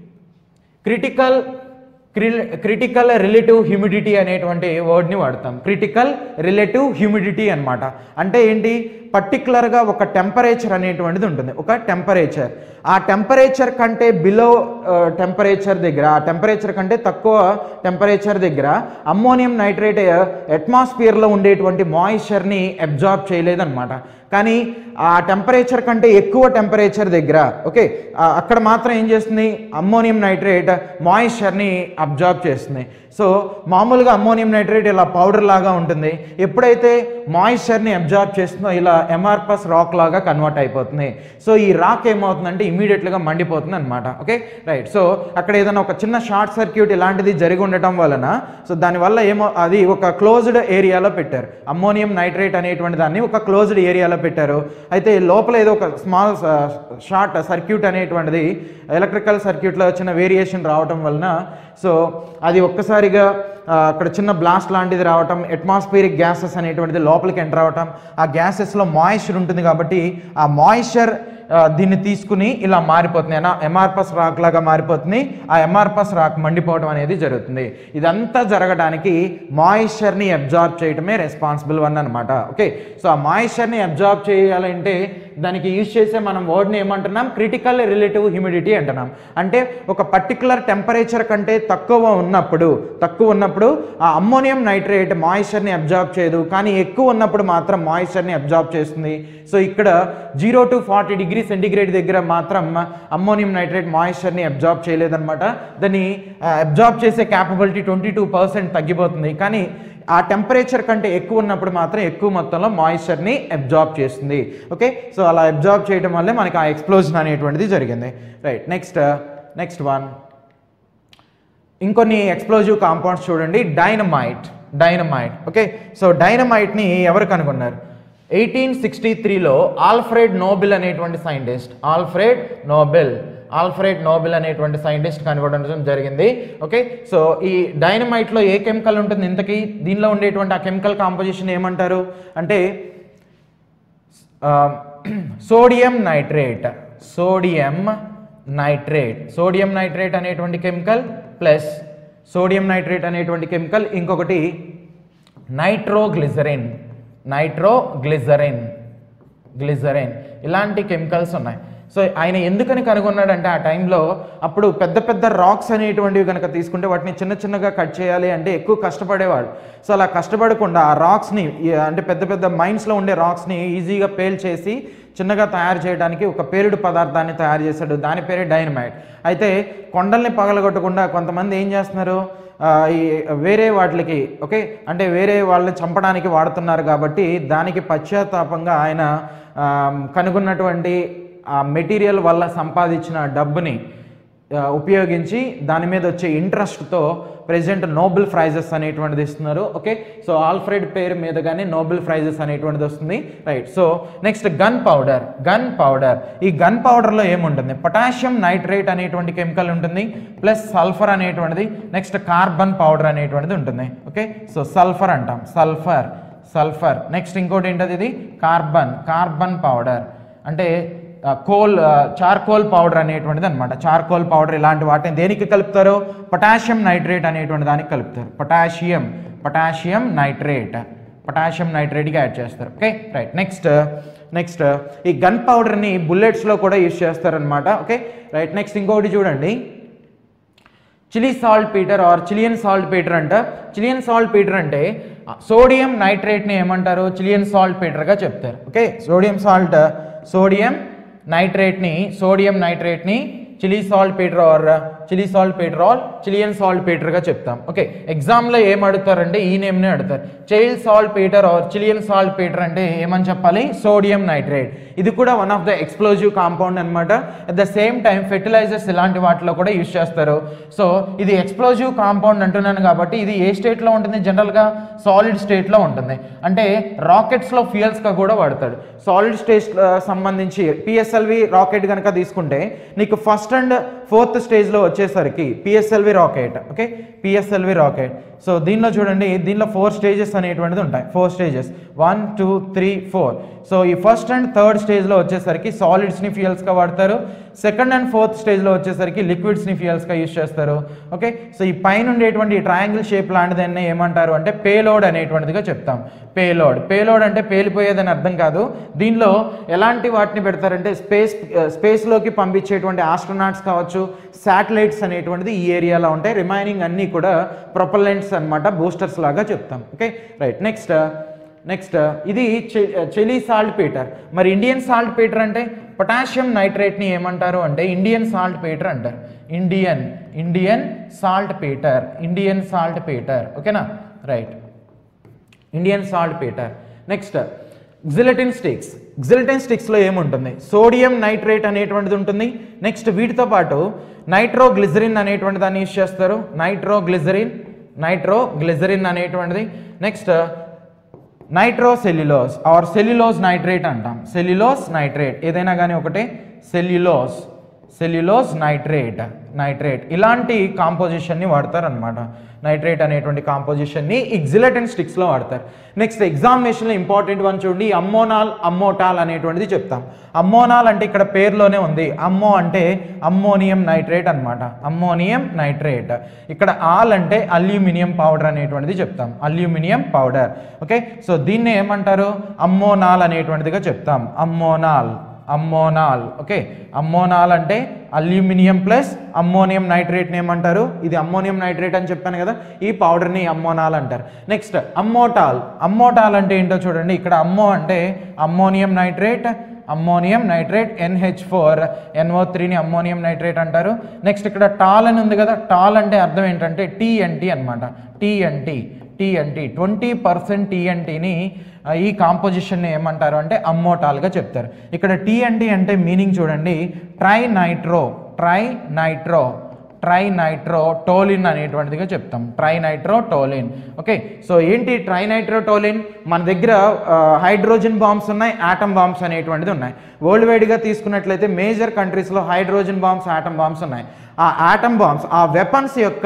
క్రిటికల్ క్రిటికల్ రిలేటివ్ హ్యూమిడిటీ అనేటువంటి వర్డ్ని వాడతాం క్రిటికల్ రిలేటివ్ హ్యూమిడిటీ అన్నమాట అంటే ఏంటి పర్టికులర్గా ఒక టెంపరేచర్ అనేటువంటిది ఉంటుంది ఒక టెంపరేచర్ ఆ టెంపరేచర్ కంటే బిలో టెంపరేచర్ దగ్గర ఆ టెంపరేచర్ కంటే తక్కువ టెంపరేచర్ దగ్గర అమ్మోనియం నైట్రేట్ అట్మాస్ఫియర్లో ఉండేటువంటి మాయిశ్చర్ని అబ్జార్బ్ చేయలేదన్నమాట కానీ ఆ టెంపరేచర్ కంటే ఎక్కువ టెంపరేచర్ దగ్గర ఓకే ఆ, అక్కడ మాత్రం ఏం చేస్తుంది అమ్మోనియం నైట్రేట్ మాయిశ్చర్ని అబ్జార్బ్ చేస్తుంది సో మామూలుగా అమ్మోనియం నైట్రేట్ ఇలా పౌడర్ లాగా ఉంటుంది ఎప్పుడైతే మాయిశ్చర్ని అబ్జార్బ్ చేస్తుందో ఇలా ఎమార్పస్ రాక్ లాగా కన్వర్ట్ అయిపోతుంది సో ఈ రాక్ ఏమవుతుందంటే ఇమీడియట్గా మండిపోతుంది అనమాట ఓకే రైట్ సో అక్కడ ఏదైనా ఒక చిన్న షార్ట్ సర్క్యూట్ ఇలాంటిది జరిగి ఉండటం వలన సో దానివల్ల ఏమో అది ఒక క్లోజ్డ్ ఏరియాలో పెట్టారు అమ్మోనియం నైట్రేట్ అనేటువంటి దాన్ని ఒక క్లోజ్డ్ ఏరియాలో పెట్టారు అయితే లోపల ఏదో ఒక స్మాల్ షార్ట్ సర్క్యూట్ అనేటువంటిది ఎలక్ట్రికల్ సర్క్యూట్లో చిన్న వేరియేషన్ రావటం వలన సో అది ఒక్కసారిగా ఆ, అక్కడ చిన్న బ్లాస్ట్ లాంటిది రావటం అట్మాస్ఫియరిక్ గ్యాసెస్ అనేటువంటిది లోపలికి ఎంటర్ అవటం ఆ గ్యాసెస్లో మాయిశ్చర్ ఉంటుంది కాబట్టి ఆ మాయిశ్చర్ దీన్ని తీసుకుని ఇలా మారిపోతుంది ఏనా ఎమార్పస్ రాక్ లాగా మారిపోతుంది ఆ ఎమార్పస్ రాక్ మండిపోవడం అనేది జరుగుతుంది ఇదంతా జరగడానికి మాయిశ్చర్ని అబ్జార్బ్ చేయటమే రెస్పాన్సిబుల్ వన్ అనమాట ఓకే సో ఆ మాయిశ్చర్ని అబ్జార్బ్ చేయాలంటే దానికి యూజ్ చేసే మనం వర్డ్ని ఏమంటున్నాం క్రిటికల్ రిలేటివ్ హ్యూమిడిటీ అంటున్నాం అంటే ఒక పర్టికులర్ టెంపరేచర్ కంటే తక్కువ ఉన్నప్పుడు తక్కువ ఉన్నప్పుడు ఆ అమ్మోనియం నైట్రేట్ మాయిశ్చర్ని అబ్జార్బ్ చేయదు కానీ ఎక్కువ ఉన్నప్పుడు మాత్రం మాయిశ్చర్ని అబ్జార్బ్ చేస్తుంది సో ఇక్కడ zero to forty degree centigrade దగ్గర మాత్రం అమ్మోనియం నైట్రేట్ మాయిశ్చర్ని అబ్జార్బ్ చేయలేదన్నమాట దాన్ని అబ్జార్బ్ చేసే క్యాపబిలిటీ ట్వంటీ టూ పర్సెంట్ తగ్గిపోతుంది కానీ ఆ టెంపరేచర్ కంటే ఎక్కువ ఉన్నప్పుడు మాత్రం ఎక్కువ మొత్తంలో మాయిశ్చర్ని అబ్జార్బ్ చేస్తుంది ఓకే సో అలా అబ్జార్బ్ చేయడం వల్లే మనకి ఆ ఎక్స్ప్లోజన్ అనేటువంటిది జరిగింది రైట్ నెక్స్ట్ నెక్స్ట్ వన్ ఇంకొన్ని ఎక్స్ప్లోజివ్ కాంపౌండ్స్ చూడండి డైనమైట్ డైనమైట్ ఓకే సో డైనమైట్ని ఎవరు కనుగొన్నారు ఎయిటీన్ సిక్స్టీ త్రీలో ఆల్ఫ్రెడ్ నోబెల్ అనేటువంటి scientist Alfred Nobel Alfred Nobel అనేటువంటి సైంటిస్ట్ కనుగొనడం జరిగింది ఓకే సో ఈ డైనమైట్లో ఏ కెమికల్ ఉంటుంది ఇంతకీ దీనిలో ఉండేటువంటి ఆ కెమికల్ కాంపోజిషన్ ఏమంటారు అంటే sodium nitrate sodium nitrate sodium nitrate అనేటువంటి కెమికల్ ప్లస్ సోడియం నైట్రేట్ అనేటువంటి కెమికల్ ఇంకొకటి నైట్రోగ్లిజరిన్ నైట్రోగ్లిజరిన్ గ్లిజరిన్ ఇలాంటి కెమికల్స్ ఉన్నాయి సో ఆయన ఎందుకని కనుగొన్నాడంటే ఆ టైంలో అప్పుడు పెద్ద పెద్ద రాక్స్ అనేటువంటివి కనుక తీసుకుంటే వాటిని చిన్న చిన్నగా కట్ చేయాలి అంటే ఎక్కువ కష్టపడేవాడు సో అలా కష్టపడకుండా ఆ రాక్స్ని అంటే పెద్ద పెద్ద మైన్స్లో ఉండే రాక్స్ని ఈజీగా పేల్ చేసి చిన్నగా తయారు చేయడానికి ఒక పేరుడు పదార్థాన్ని తయారు చేశాడు దాని పేరే డైనమైట్ అయితే కొండల్ని పగలగొట్టకుండా కొంతమంది ఏం చేస్తున్నారు ఆ, ఈ వేరే వాటికి ఓకే అంటే వేరే వాళ్ళని చంపడానికి వాడుతున్నారు కాబట్టి దానికి పశ్చాత్తాపంగా ఆయన ఆ, కనుగొన్నటువంటి ఆ మెటీరియల్ వల్ల సంపాదించిన డబ్బుని ఆ, ఉపయోగించి దాని మీద వచ్చే ఇంట్రెస్ట్తో ప్రెసెంట్ నోబెల్ ప్రైజెస్ అనేటువంటిది ఇస్తున్నారు ఓకే సో ఆల్ఫ్రెడ్ పేరు మీదగానే నోబెల్ ప్రైజెస్ అనేటువంటిది వస్తుంది right so next gun powder gun powder ఈ గన్ పౌడర్లో ఏముంటుంది పొటాషియం నైట్రేట్ అనేటువంటి కెమికల్ ఉంటుంది ప్లస్ సల్ఫర్ అనేటువంటిది నెక్స్ట్ కార్బన్ పౌడర్ అనేటువంటిది ఉంటుంది ఓకే సో సల్ఫర్ అంటాం సల్ఫర్ సల్ఫర్ నెక్స్ట్ ఇంకోటి ఏంటది ఇది కార్బన్ కార్బన్ పౌడర్ అంటే కోల్ చార్కోల్ పౌడర్ అనేటువంటిది అనమాట చార్కోల్ పౌడర్ ఇలాంటి వాటిని దేనికి కలుపుతారు పొటాషియం నైట్రేట్ అనేటువంటి దానికి కలుపుతారు పొటాషియం పొటాషియం నైట్రేట్ పొటాషియం నైట్రేట్కి యాడ్ చేస్తారు ఓకే రైట్ నెక్స్ట్ నెక్స్ట్ ఈ గన్ పౌడర్ని బుల్లెట్స్లో కూడా యూజ్ చేస్తారనమాట ఓకే రైట్ నెక్స్ట్ ఇంకొకటి చూడండి Chile saltpetre or Chilean saltpetre అంట చిలియన్ సాల్ట్ పీటర్ అంటే సోడియం నైట్రేట్ని ఏమంటారు చిలియన్ సాల్ట్ పీటర్గా చెప్తారు ఓకే సోడియం సాల్ట్ సోడియం నైట్రేట్ని సోడియం నైట్రేట్ని Chile saltpetre or Chile saltpetre or Chilean సాల్ట్ పీటర్గా చెప్తాం ఓకే ఎగ్జామ్లో ఏం అడుగుతారంటే ఈ నేమ్ని అడుగుతారు Chile saltpetre or Chilean saltpetre అంటే ఏమని చెప్పాలి సోడియం నైట్రేట్ ఇది కూడా one of the explosive compound అనమాట at the same time fertilisers ఇలాంటి వాటిలో కూడా యూజ్ చేస్తారు సో ఇది ఎక్స్ప్లోజివ్ కాంపౌండ్ అంటున్నాను కాబట్టి ఇది ఏ స్టేట్లో ఉంటుంది జనరల్గా సాలిడ్ స్టేట్లో ఉంటుంది అంటే రాకెట్స్లో ఫ్యూయల్స్గా కూడా వాడతాడు సాలిడ్ స్టేట్ సంబంధించి పిఎస్ఎల్వి రాకెట్ కనుక తీసుకుంటే నీకు ఫస్ట్ అండ్ ఫోర్త్ స్టేజ్లో వచ్చేసరికి PSLV rocket okay PSLV rocket so దీనిలో చూడండి దీనిలో ఫోర్ స్టేజెస్ అనేటువంటిది ఉంటాయి four stages one two three four so ఈ ఫస్ట్ అండ్ థర్డ్ స్టేజ్లో వచ్చేసరికి సాలిడ్స్ని ఫ్యూయల్స్గా వాడతారు సెకండ్ అండ్ ఫోర్త్ స్టేజ్లో వచ్చేసరికి లిక్విడ్స్ని ఫ్యూయల్స్గా యూజ్ చేస్తారు ఓకే సో ఈ పైన ఉండేటువంటి ఈ ట్రయాంగిల్ షేప్ లాంటిదాన్ని ఏమంటారు అంటే పేలోడ్ అనేటువంటిదిగా చెప్తాం పేలోడ్ పేలోడ్ అంటే పేలిపోయేదని అర్థం కాదు దీనిలో ఎలాంటి వాటిని పెడతారంటే స్పేస్ స్పేస్లోకి పంపించేటువంటి ఆస్ట్రోనాట్స్ కావచ్చు శాటిలైట్స్ అనేటువంటిది ఈ ఏరియాలో ఉంటాయి రిమైనింగ్ అన్నీ కూడా ప్రొపల్లెంట్స్ అన్నమాట బూస్టర్స్ లాగా చెప్తాం ఓకే రైట్ నెక్స్ట్ నెక్స్ట్ ఇది చెలీ సాల్ట్ పీటర్ మరి ఇండియన్ సాల్ట్ పీటర్ అంటే పొటాషియం నైట్రేట్ని ఏమంటారు అంటే ఇండియన్ సాల్ట్ పీటర్ అంటారు Indian Indian saltpetre Indian saltpetre ఓకేనా right Indian saltpetre next gelatin sticks gelatin స్టిక్స్లో ఏముంటుంది సోడియం నైట్రేట్ అనేటువంటిది ఉంటుంది నెక్స్ట్ వీటితో పాటు నైట్రో గ్లిజరిన్ అనేటువంటి దాన్ని యూజ్ చేస్తారు నైట్రో గ్లిజరిన్ నైట్రో గ్లిజరిన్ అనేటువంటిది next nitrocellulose or cellulose nitrate అంటాం సెల్యులోస్ నైట్రేట్ ఏదైనా కానీ ఒకటే సెల్యులోస్ సెల్యులోస్ నైట్రేట్ నైట్రేట్ ఇలాంటి కాంపోజిషన్ని వాడతారు అనమాట నైట్రేట్ అనేటువంటి కాంపోజిషన్ని ఈ జిలెటన్ స్టిక్స్లో వాడతారు నెక్స్ట్ ఎగ్జామినేషన్లో ఇంపార్టెంట్ వన్ చూడండి అమ్మోనాల్ అమ్మోటాల్ అనేటువంటిది చెప్తాం అమ్మోనాల్ అంటే ఇక్కడ పేరులోనే ఉంది అమ్మో అంటే అమ్మోనియం నైట్రేట్ అన్నమాట అమ్మోనియం నైట్రేట్ ఇక్కడ ఆల్ అంటే అల్యూమినియం పౌడర్ అనేటువంటిది చెప్తాం అల్యూమినియం పౌడర్ ఓకే సో దీన్ని ఏమంటారు అమ్మోనాల్ అనేటువంటిదిగా చెప్తాం అమ్మోనాల్ అమ్మోనాల్ ఓకే అమ్మోనాల్ అంటే అల్యూమినియం ప్లస్ అమ్మోనియం నైట్రేట్ని ఏమంటారు ఇది అమ్మోనియం నైట్రేట్ అని చెప్పాను కదా ఈ పౌడర్ని అమ్మోనాల్ అంటారు నెక్స్ట్ అమ్మోటాల్ అమ్మోటాల్ అంటే ఏంటో చూడండి ఇక్కడ అమ్మో అంటే ammonium nitrate ammonium nitrate NH four NO త్రీని అమ్మోనియం నైట్రేట్ అంటారు నెక్స్ట్ ఇక్కడ టాల్ అని ఉంది కదా టాల్ అంటే అర్థం ఏంటంటే టీఎన్టీ అనమాట టీఎన్టీ టీఎన్టీ ట్వంటీ పర్సెంట్ టీఎన్టీని ఈ కాంపోజిషన్ని ఏమంటారు అంటే అమ్మోటాల్గా చెప్తారు ఇక్కడ టీఎన్టీ అంటే మీనింగ్ చూడండి tri nitro try nitro try trinitrotoluene అనేటువంటిదిగా చెప్తాం trinitrotoluene okay so ఏంటి ట్రై నైట్రో టోలిన్ మన దగ్గర హైడ్రోజన్ బాంబ్స్ ఉన్నాయి ఆటమ్ బాంబ్స్ అనేటువంటిది ఉన్నాయి వరల్డ్ వైడ్గా తీసుకున్నట్లయితే మేజర్ కంట్రీస్లో హైడ్రోజన్ బాంబ్స్ ఆటమ్ బాంబ్స్ ఉన్నాయి ఆ ఆటమ్ బాంబ్స్ ఆ వెపన్స్ యొక్క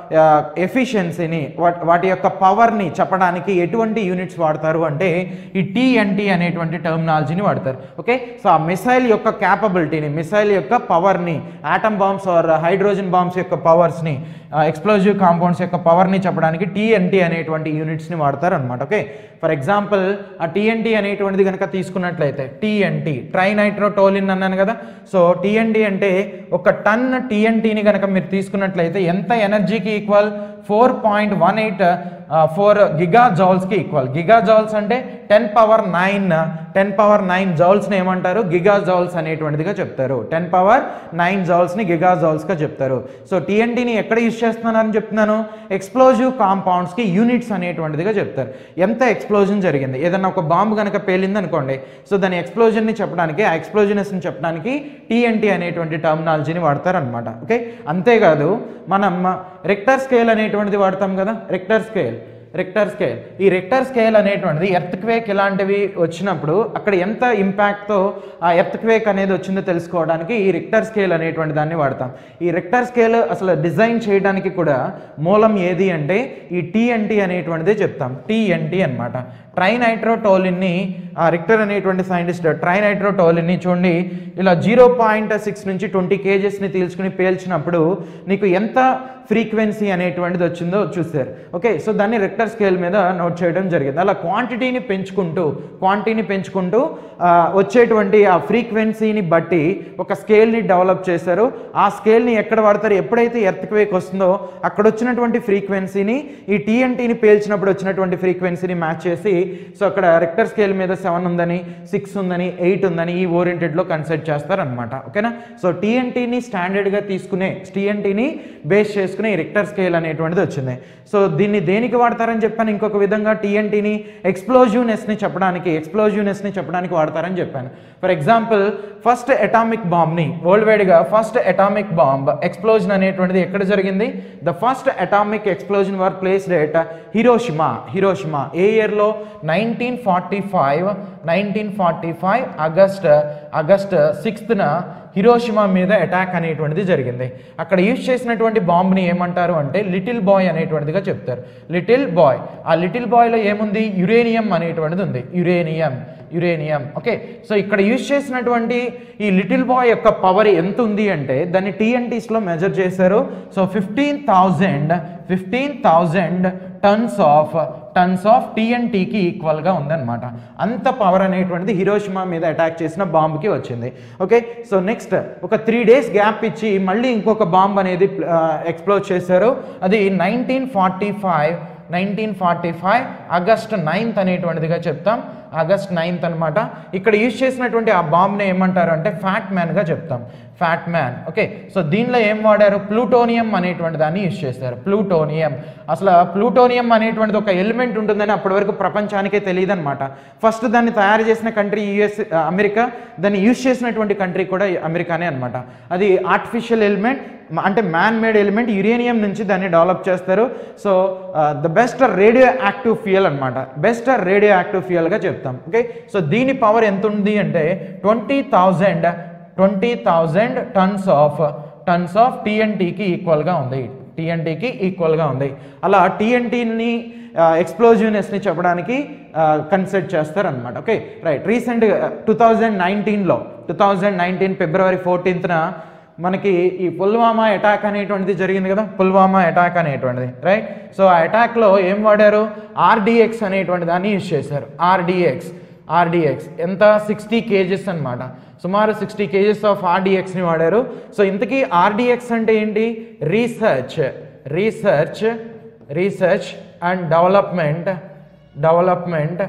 ఎఫిషియన్సీని వాటి యొక్క పవర్ని చెప్పడానికి ఎటువంటి యూనిట్స్ వాడతారు అంటే ఈ టీఎన్టీ అనేటువంటి టర్మినాలజీని వాడతారు ఓకే సో ఆ మిసైల్ యొక్క క్యాపబిలిటీని మిసైల్ యొక్క పవర్ని atom bombs or hydrogen bombs యొక్క పవర్స్ని ఎక్స్ప్లోజివ్ కాంపౌండ్స్ యొక్క పవర్ని చెప్పడానికి టీఎన్టీ అనేటువంటి యూనిట్స్ని వాడతారు అనమాట ఓకే ఫర్ ఎగ్జాంపుల్ ఆ టీఎన్టీ అనేటువంటిది కనుక తీసుకున్నట్లయితే టీఎన్టీ ట్రైనైట్రోటోలిన్ అన్నాను కదా సో టీఎన్టీ అంటే ఒక టన్ టీఎన్టీని కనుక మీరు తీసుకున్నట్లయితే ఎంత ఎనర్జీకి equal four point one eight four giga జౌల్స్కి ఈక్వల్ గిగా జౌల్స్ అంటే ten power nine ten power nine జౌల్స్ని ఏమంటారు గిగా జౌల్స్ అనేటువంటిదిగా చెప్తారు టెన్ పవర్ నైన్ జౌల్స్ని గిగా జౌల్స్గా చెప్తారు సో టీఎన్టీని ఎక్కడ యూజ్ చేస్తున్నారని చెప్తున్నాను ఎక్స్ప్లోజివ్ కాంపౌండ్స్కి యూనిట్స్ అనేటువంటిదిగా చెప్తారు ఎంత ఎక్స్ప్లోజన్ జరిగింది ఏదైనా ఒక బాంబు కనుక పేలింది అనుకోండి సో దాని ఎక్స్ప్లోజన్ని చెప్పడానికి ఆ ఎక్స్ప్లోజనస్ని చెప్పడానికి టీఎన్టీ అనేటువంటి టర్మినాలజీని వాడతారు అనమాట ఓకే అంతేకాదు మనం రెక్టర్ స్కేల్ అనేటువంటిది వాడతాం కదా రెక్టర్ స్కేల్ రెక్టర్ స్కేల్ ఈ రెక్టర్ స్కేల్ అనేటువంటిది ఎర్త్ క్వేక్ ఇలాంటివి వచ్చినప్పుడు అక్కడ ఎంత ఇంపాక్ట్తో ఆ ఎర్త్ క్వేక్ అనేది వచ్చిందో తెలుసుకోవడానికి ఈ రెక్టర్ స్కేల్ అనేటువంటి దాన్ని వాడతాం ఈ రెక్టర్ స్కేల్ అసలు డిజైన్ చేయడానికి కూడా మూలం ఏది అంటే ఈ టీఎన్టీ అనేటువంటిదే చెప్తాం టీఎన్టీ అనమాట ట్రైనైట్రోటోలిన్ని ఆ రిక్టర్ అనేటువంటి సైంటిస్ట్ ట్రైనైట్రోటోలిన్ని చూడండి ఇలా జీరో పాయింట్ సిక్స్ నుంచి ట్వంటీ కేజెస్ని తీల్చుకుని పేల్చినప్పుడు నీకు ఎంత ఫ్రీక్వెన్సీ అనేటువంటిది వచ్చిందో చూస్తారు ఓకే సో దాన్ని రెక్టర్ స్కేల్ మీద నోట్ చేయడం జరిగింది అలా క్వాంటిటీని పెంచుకుంటూ క్వాంటిటీని పెంచుకుంటూ ఆ, వచ్చేటువంటి ఆ ఫ్రీక్వెన్సీని బట్టి ఒక స్కేల్ని డెవలప్ చేశారు ఆ స్కేల్ని ఎక్కడ వాడతారు ఎప్పుడైతే ఎర్త్ క్వేక్ వస్తుందో అక్కడ వచ్చినటువంటి ఫ్రీక్వెన్సీని ఈ టీఎన్టీని పేల్చినప్పుడు వచ్చినటువంటి ఫ్రీక్వెన్సీని మ్యాచ్ చేసి సో అక్కడ రెక్టర్ స్కేల్ మీద సెవెన్ ఉందని సిక్స్ ఉందని ఎయిట్ ఉందని ఈ ఓరియంటెడ్లో కన్సిడర్ చేస్తారనమాట ఓకేనా సో టీఎన్టీని స్టాండర్డ్గా తీసుకునే టీఎన్టీని బేస్ చేసుకునే ఈ రెక్టర్ స్కేల్ అనేటువంటిది వచ్చింది సో దీన్ని దేనికి వాడతారని చెప్పాను ఇంకొక విధంగా టీఎన్టీని ఎక్స్ప్లోజివ్నెస్ని చెప్పడానికి ఎక్స్ప్లోజివ్నెస్ని చెప్పడానికి వాడతారని చెప్పాను ఫర్ ఎగ్జాంపుల్ ఫస్ట్ అటామిక్ బాంబ్ని వరల్డ్ వైడ్గా ఫస్ట్ అటామిక్ బాంబ్ ఎక్స్ప్లోజన్ అనేటువంటిది ఎక్కడ జరిగింది the first atomic explosion were placed at Hiroshima Hiroshima ఏ ఇయర్లో nineteen forty five nineteen forty five August August సిక్స్త్న హిరోషిమా మీద అటాక్ అనేటువంటిది జరిగింది అక్కడ యూజ్ చేసినటువంటి బాంబ్ని ఏమంటారు అంటే లిటిల్ బాయ్ అనేటువంటిదిగా చెప్తారు లిటిల్ బాయ్ ఆ లిటిల్ బాయ్లో ఏముంది యురేనియం అనేటువంటిది ఉంది యురేనియం యురేనియం ఓకే సో ఇక్కడ యూజ్ చేసినటువంటి ఈ లిటిల్ బాయ్ యొక్క పవర్ ఎంత ఉంది అంటే దాన్ని టీఎన్టీస్లో మెజర్ చేశారు so fifteen thousand fifteen thousand tons of tons of టీఎన్టీకి ఈక్వల్గా ఉందన్నమాట అంత పవర్ అనేటువంటిది హిరోషిమా మీద అటాక్ చేసిన బాంబుకి వచ్చింది ఓకే సో నెక్స్ట్ ఒక త్రీ డేస్ గ్యాప్ ఇచ్చి మళ్ళీ ఇంకొక బాంబ్ అనేది ఎక్స్ప్లోర్ చేశారు అది nineteen forty five nineteen forty five August ninth అనేటువంటిదిగా చెప్తాం ఆగస్ట్ నైన్త్ అనమాట ఇక్కడ యూజ్ చేసినటువంటి ఆ బాంబ్ని ఏమంటారు అంటే ఫ్యాట్ మ్యాన్గా చెప్తాం ఫ్యాట్ మ్యాన్ ఓకే సో దీనిలో ఏం వాడారు ప్లూటోనియం అనేటువంటి దాన్ని యూజ్ చేశారు ప్లూటోనియం అసలు ప్లూటోనియం అనేటువంటిది ఒక ఎలిమెంట్ ఉంటుందని అప్పటి వరకు ప్రపంచానికే తెలియదు అనమాట ఫస్ట్ దాన్ని తయారు చేసిన కంట్రీ యుఎస్ అమెరికా దాన్ని యూజ్ చేసినటువంటి కంట్రీ కూడా అమెరికానే అనమాట అది ఆర్టిఫిషియల్ ఎలిమెంట్ అంటే మ్యాన్ మేడ్ ఎలిమెంట్ యురేనియం నుంచి దాన్ని డెవలప్ చేస్తారు so the best radioactive fuel అనమాట బెస్ట్ రేడియో యాక్టివ్ ఫ్యూయల్గా చెప్తాం ఓకే సో దీని పవర్ ఎంత ఉంది అంటే twenty thousand twenty thousand tons of tons of టీఎన్టీకి ఈక్వల్గా ఉంది టీఎన్టీకి ఈక్వల్గా ఉంది అలా టీఎన్టీని ఎక్స్ప్లోజివ్నెస్ని చెప్పడానికి కన్సిడర్ చేస్తారనమాట ఓకే రైట్ రీసెంట్గా టూ థౌజండ్ నైన్టీన్లో టూ థౌజండ్ నైన్టీన్ ఫిబ్రవరి ఫోర్టీన్త్న మనకి ఈ పుల్వామా అటాక్ అనేటువంటిది జరిగింది కదా పుల్వామా అటాక్ అనేటువంటిది రైట్ సో ఆ అటాక్లో ఏం వాడారు ఆర్డిఎక్స్ అనేటువంటి దాన్ని యూజ్ చేశారు ఆర్డిఎక్స్ ఆర్డిఎక్స్ ఎంత సిక్స్టీ కేజెస్ అనమాట సుమారు సిక్స్టీ కేజెస్ ఆఫ్ ఆర్డిఎక్స్ని వాడారు సో ఇంతకీ ఆర్డిఎక్స్ అంటే ఏంటి research research research and development development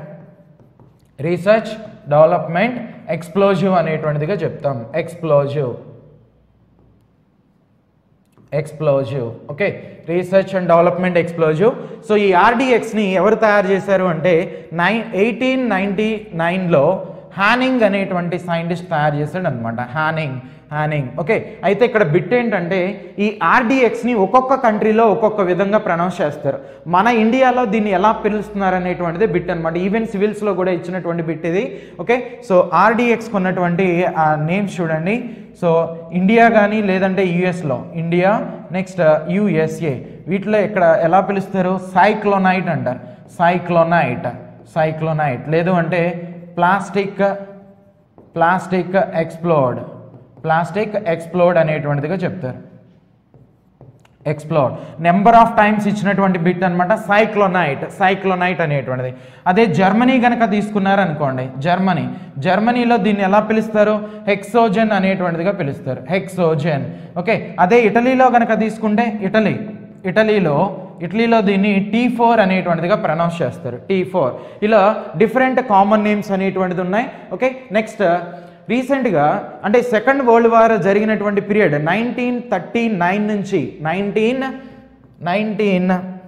research development explosive అనేటువంటిదిగా చెప్తాం explosive explosive okay research and development explosive so ఈ ఆర్డిఎక్స్ని ఎవరు తయారు చేశారు అంటే నైన్ ఎయిటీన్ నైంటీ నైన్లో హ్యానింగ్ అనేటువంటి సైంటిస్ట్ తయారు చేశాడు అనమాట హ్యానింగ్ హ్యానింగ్ ఓకే అయితే ఇక్కడ బిట్ ఏంటంటే ఈ ఆర్డిఎక్స్ని ఒక్కొక్క కంట్రీలో ఒక్కొక్క విధంగా ప్రొనౌన్స్ చేస్తారు మన ఇండియాలో దీన్ని ఎలా పిలుస్తున్నారు అనేటువంటిది బిట్ అనమాట ఈవెన్ సివిల్స్లో కూడా ఇచ్చినటువంటి బిట్ ఇది ఓకే సో ఆర్డిఎక్స్కి ఉన్నటువంటి ఆ నేమ్స్ చూడండి సో ఇండియా కానీ లేదంటే యుఎస్లో ఇండియా నెక్స్ట్ యుఎస్ఏ వీటిలో ఇక్కడ ఎలా పిలుస్తారు సైక్లోనైట్ అంటారు సైక్లోనైట్ సైక్లోనైట్ లేదు అంటే plastic plastic explode plastic explode అనేటువంటిదిగా చెప్తారు ఎక్స్ప్లోర్ నెంబర్ ఆఫ్ టైమ్స్ ఇచ్చినటువంటి బిట్ అనమాట సైక్లోనైట్ సైక్లోనైట్ అనేటువంటిది అదే జర్మనీ కనుక తీసుకున్నారనుకోండి జర్మనీ జర్మనీలో దీన్ని ఎలా పిలుస్తారు హెక్సోజన్ అనేటువంటిదిగా పిలుస్తారు హెక్సోజన్ ఓకే అదే ఇటలీలో కనుక తీసుకుంటే ఇటలీ ఇటలీలో ఇటలీలో దీన్ని టీ ఫోర్ అనేటువంటిదిగా ప్రొనౌన్స్ చేస్తారు టీ ఫోర్ ఇలా డిఫరెంట్ కామన్ నేమ్స్ అనేటువంటిది ఉన్నాయి ఓకే నెక్స్ట్ రీసెంట్గా అంటే సెకండ్ వరల్డ్ వార్ జరిగినటువంటి పీరియడ్ నైన్టీన్ థర్టీ నైన్ నుంచి nineteen nineteen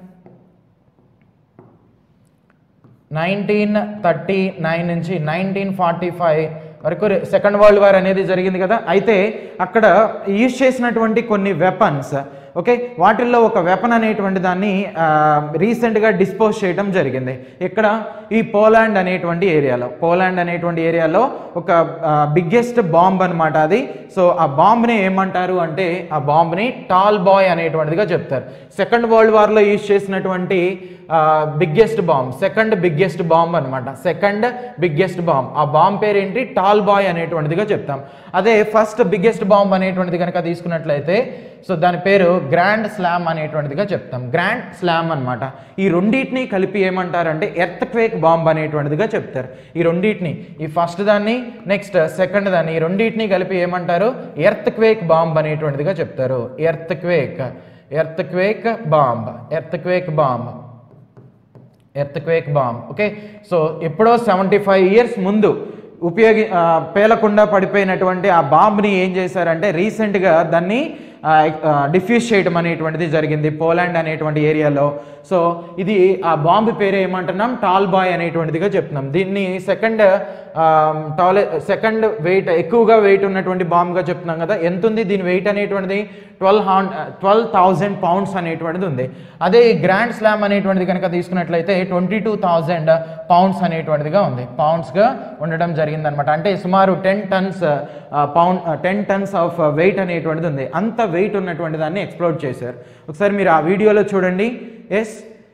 nineteen thirty nine నుంచి నైన్టీన్ ఫార్టీ ఫైవ్ వరకు సెకండ్ వరల్డ్ వార్ అనేది జరిగింది కదా అయితే అక్కడ యూజ్ చేసినటువంటి కొన్ని వెపన్స్ ఓకే వాటిల్లో ఒక వెపన్ అనేటువంటి దాన్ని రీసెంట్గా డిస్పోజ్ చేయడం జరిగింది ఇక్కడ ఈ పోలాండ్ అనేటువంటి ఏరియాలో పోలాండ్ అనేటువంటి ఏరియాలో ఒక బిగ్గెస్ట్ బాంబ్ అనమాట అది సో ఆ బాంబ్ని ఏమంటారు అంటే ఆ బాంబ్ని టాల్ బాయ్ అనేటువంటిదిగా చెప్తారు సెకండ్ వరల్డ్ వార్లో యూజ్ చేసినటువంటి biggest bomb second biggest bomb అనమాట సెకండ్ బిగ్గెస్ట్ బాంబ్ ఆ బాంబ్ పేరు ఏంటి టాల్ బాయ్ అనేటువంటిదిగా చెప్తాం అదే ఫస్ట్ బిగ్గెస్ట్ బాంబ్ అనేటువంటిది కనుక తీసుకున్నట్లయితే సో దాని పేరు గ్రాండ్ స్లామ్ అనేటువంటిదిగా చెప్తాం గ్రాండ్ స్లామ్ అనమాట ఈ రెండింటిని కలిపి ఏమంటారంటే ఎర్త్ క్వేక్ బాంబ్ అనేటువంటిదిగా చెప్తారు ఈ రెండింటిని ఈ ఫస్ట్ దాన్ని నెక్స్ట్ సెకండ్ దాన్ని ఈ రెండింటిని కలిపి ఏమంటారు ఎర్త్ క్వేక్ బాంబ్ అనేటువంటిదిగా చెప్తారు earthquake earthquake bomb earthquake bomb earthquake bomb okay so ఎప్పుడో సెవెంటీ ఫైవ్ ఇయర్స్ ముందు ఉపయోగి ఆ, పేలకుండా పడిపోయినటువంటి ఆ బాంబ్ని ఏం చేశారంటే రీసెంట్గా దాన్ని డిఫ్యూజ్ చేయడం అనేటువంటిది జరిగింది పోలాండ్ అనేటువంటి ఏరియాలో సో ఇది ఆ బాంబు పేరు ఏమంటున్నాం టాల్ బాయ్ అనేటువంటిదిగా చెప్తున్నాం దీన్ని సెకండ్ టాల్ సెకండ్ వెయిట్ ఎక్కువగా వెయిట్ ఉన్నటువంటి బాంబ్గా చెప్తున్నాం కదా ఎంత ఉంది దీని వెయిట్ అనేటువంటిది twelve hundred twelve thousand pounds అనేటువంటిది ఉంది అదే ఈ గ్రాండ్ స్లామ్ అనేటువంటిది కనుక తీసుకున్నట్లయితే ట్వంటీ టూ థౌజండ్ పౌండ్స్ అనేటువంటిదిగా ఉంది పౌండ్స్గా ఉండడం జరిగిందనమాట అంటే సుమారు ten tons pound ten tons of weight అనేటువంటిది ఉంది అంత వెయిట్ ఉన్నటువంటి దాన్ని ఎక్స్ప్లోర్ చేశారు ఒకసారి మీరు ఆ వీడియోలో చూడండి ఎస్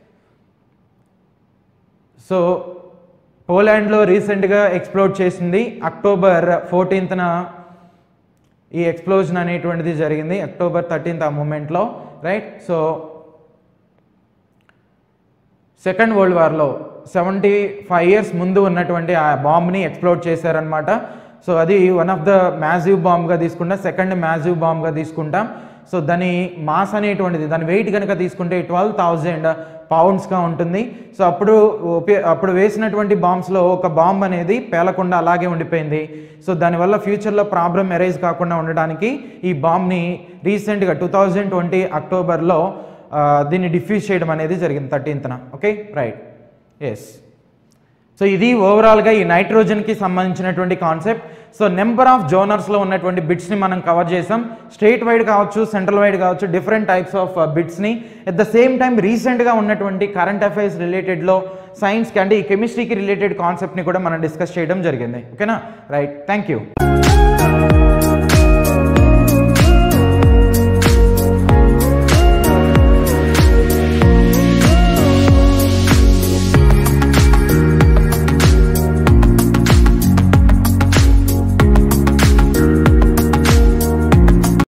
సో పోలాండ్లో రీసెంట్గా ఎక్స్ప్లోర్ చేసింది అక్టోబర్ ఫోర్టీన్త్న ఈ ఎక్స్ప్లోజన్ అనేటువంటిది జరిగింది అక్టోబర్ థర్టీన్త్ ఆ మూమెంట్లో రైట్ సో సెకండ్ వరల్డ్ వార్లో సెవెంటీ ఫైవ్ ఇయర్స్ ముందు ఉన్నటువంటి ఆ బాంబ్ని ఎక్స్ప్లోర్ చేశారనమాట సో అది వన్ ఆఫ్ ద మ్యాజివ్ బాంబ్గా తీసుకుంటాం సెకండ్ మ్యాజివ్ బాంబ్గా తీసుకుంటాం సో దాని మాస్ అనేటువంటిది దాని వెయిట్ కనుక తీసుకుంటే ట్వెల్వ్ థౌజండ్ పౌండ్స్గా ఉంటుంది సో అప్పుడు ఉపయో- అప్పుడు వేసినటువంటి బాంబ్స్లో ఒక బాంబ్ అనేది పేలకుండా అలాగే ఉండిపోయింది సో దానివల్ల ఫ్యూచర్లో ప్రాబ్లం ఎరైజ్ కాకుండా ఉండడానికి ఈ బాంబ్ని రీసెంట్గా టూ థౌజండ్ ట్వంటీ అక్టోబర్లో ఆ, దీన్ని డిఫ్యూజ్ చేయడం అనేది జరిగింది థర్టీన్త్న ఓకే రైట్ ఎస్ సో ఇది ఓవరాల్గా ఈ నైట్రోజన్కి సంబంధించినటువంటి కాన్సెప్ట్ సో నెంబర్ ఆఫ్ జోనర్స్లో ఉన్నటువంటి బిట్స్ని మనం కవర్ చేసాం స్టేట్ వైడ్ కావచ్చు సెంట్రల్ వైడ్ కావచ్చు డిఫరెంట్ టైప్స్ ఆఫ్ బిట్స్ని ఎట్ ద సేమ్ టైం రీసెంట్గా ఉన్నటువంటి కరెంట్ అఫైర్స్ రిలేటెడ్లో సైన్స్కి అంటే ఈ కెమిస్ట్రీకి రిలేటెడ్ కాన్సెప్ట్ని కూడా మనం డిస్కస్ చేయడం జరిగింది ఓకేనా రైట్ థ్యాంక్ యూ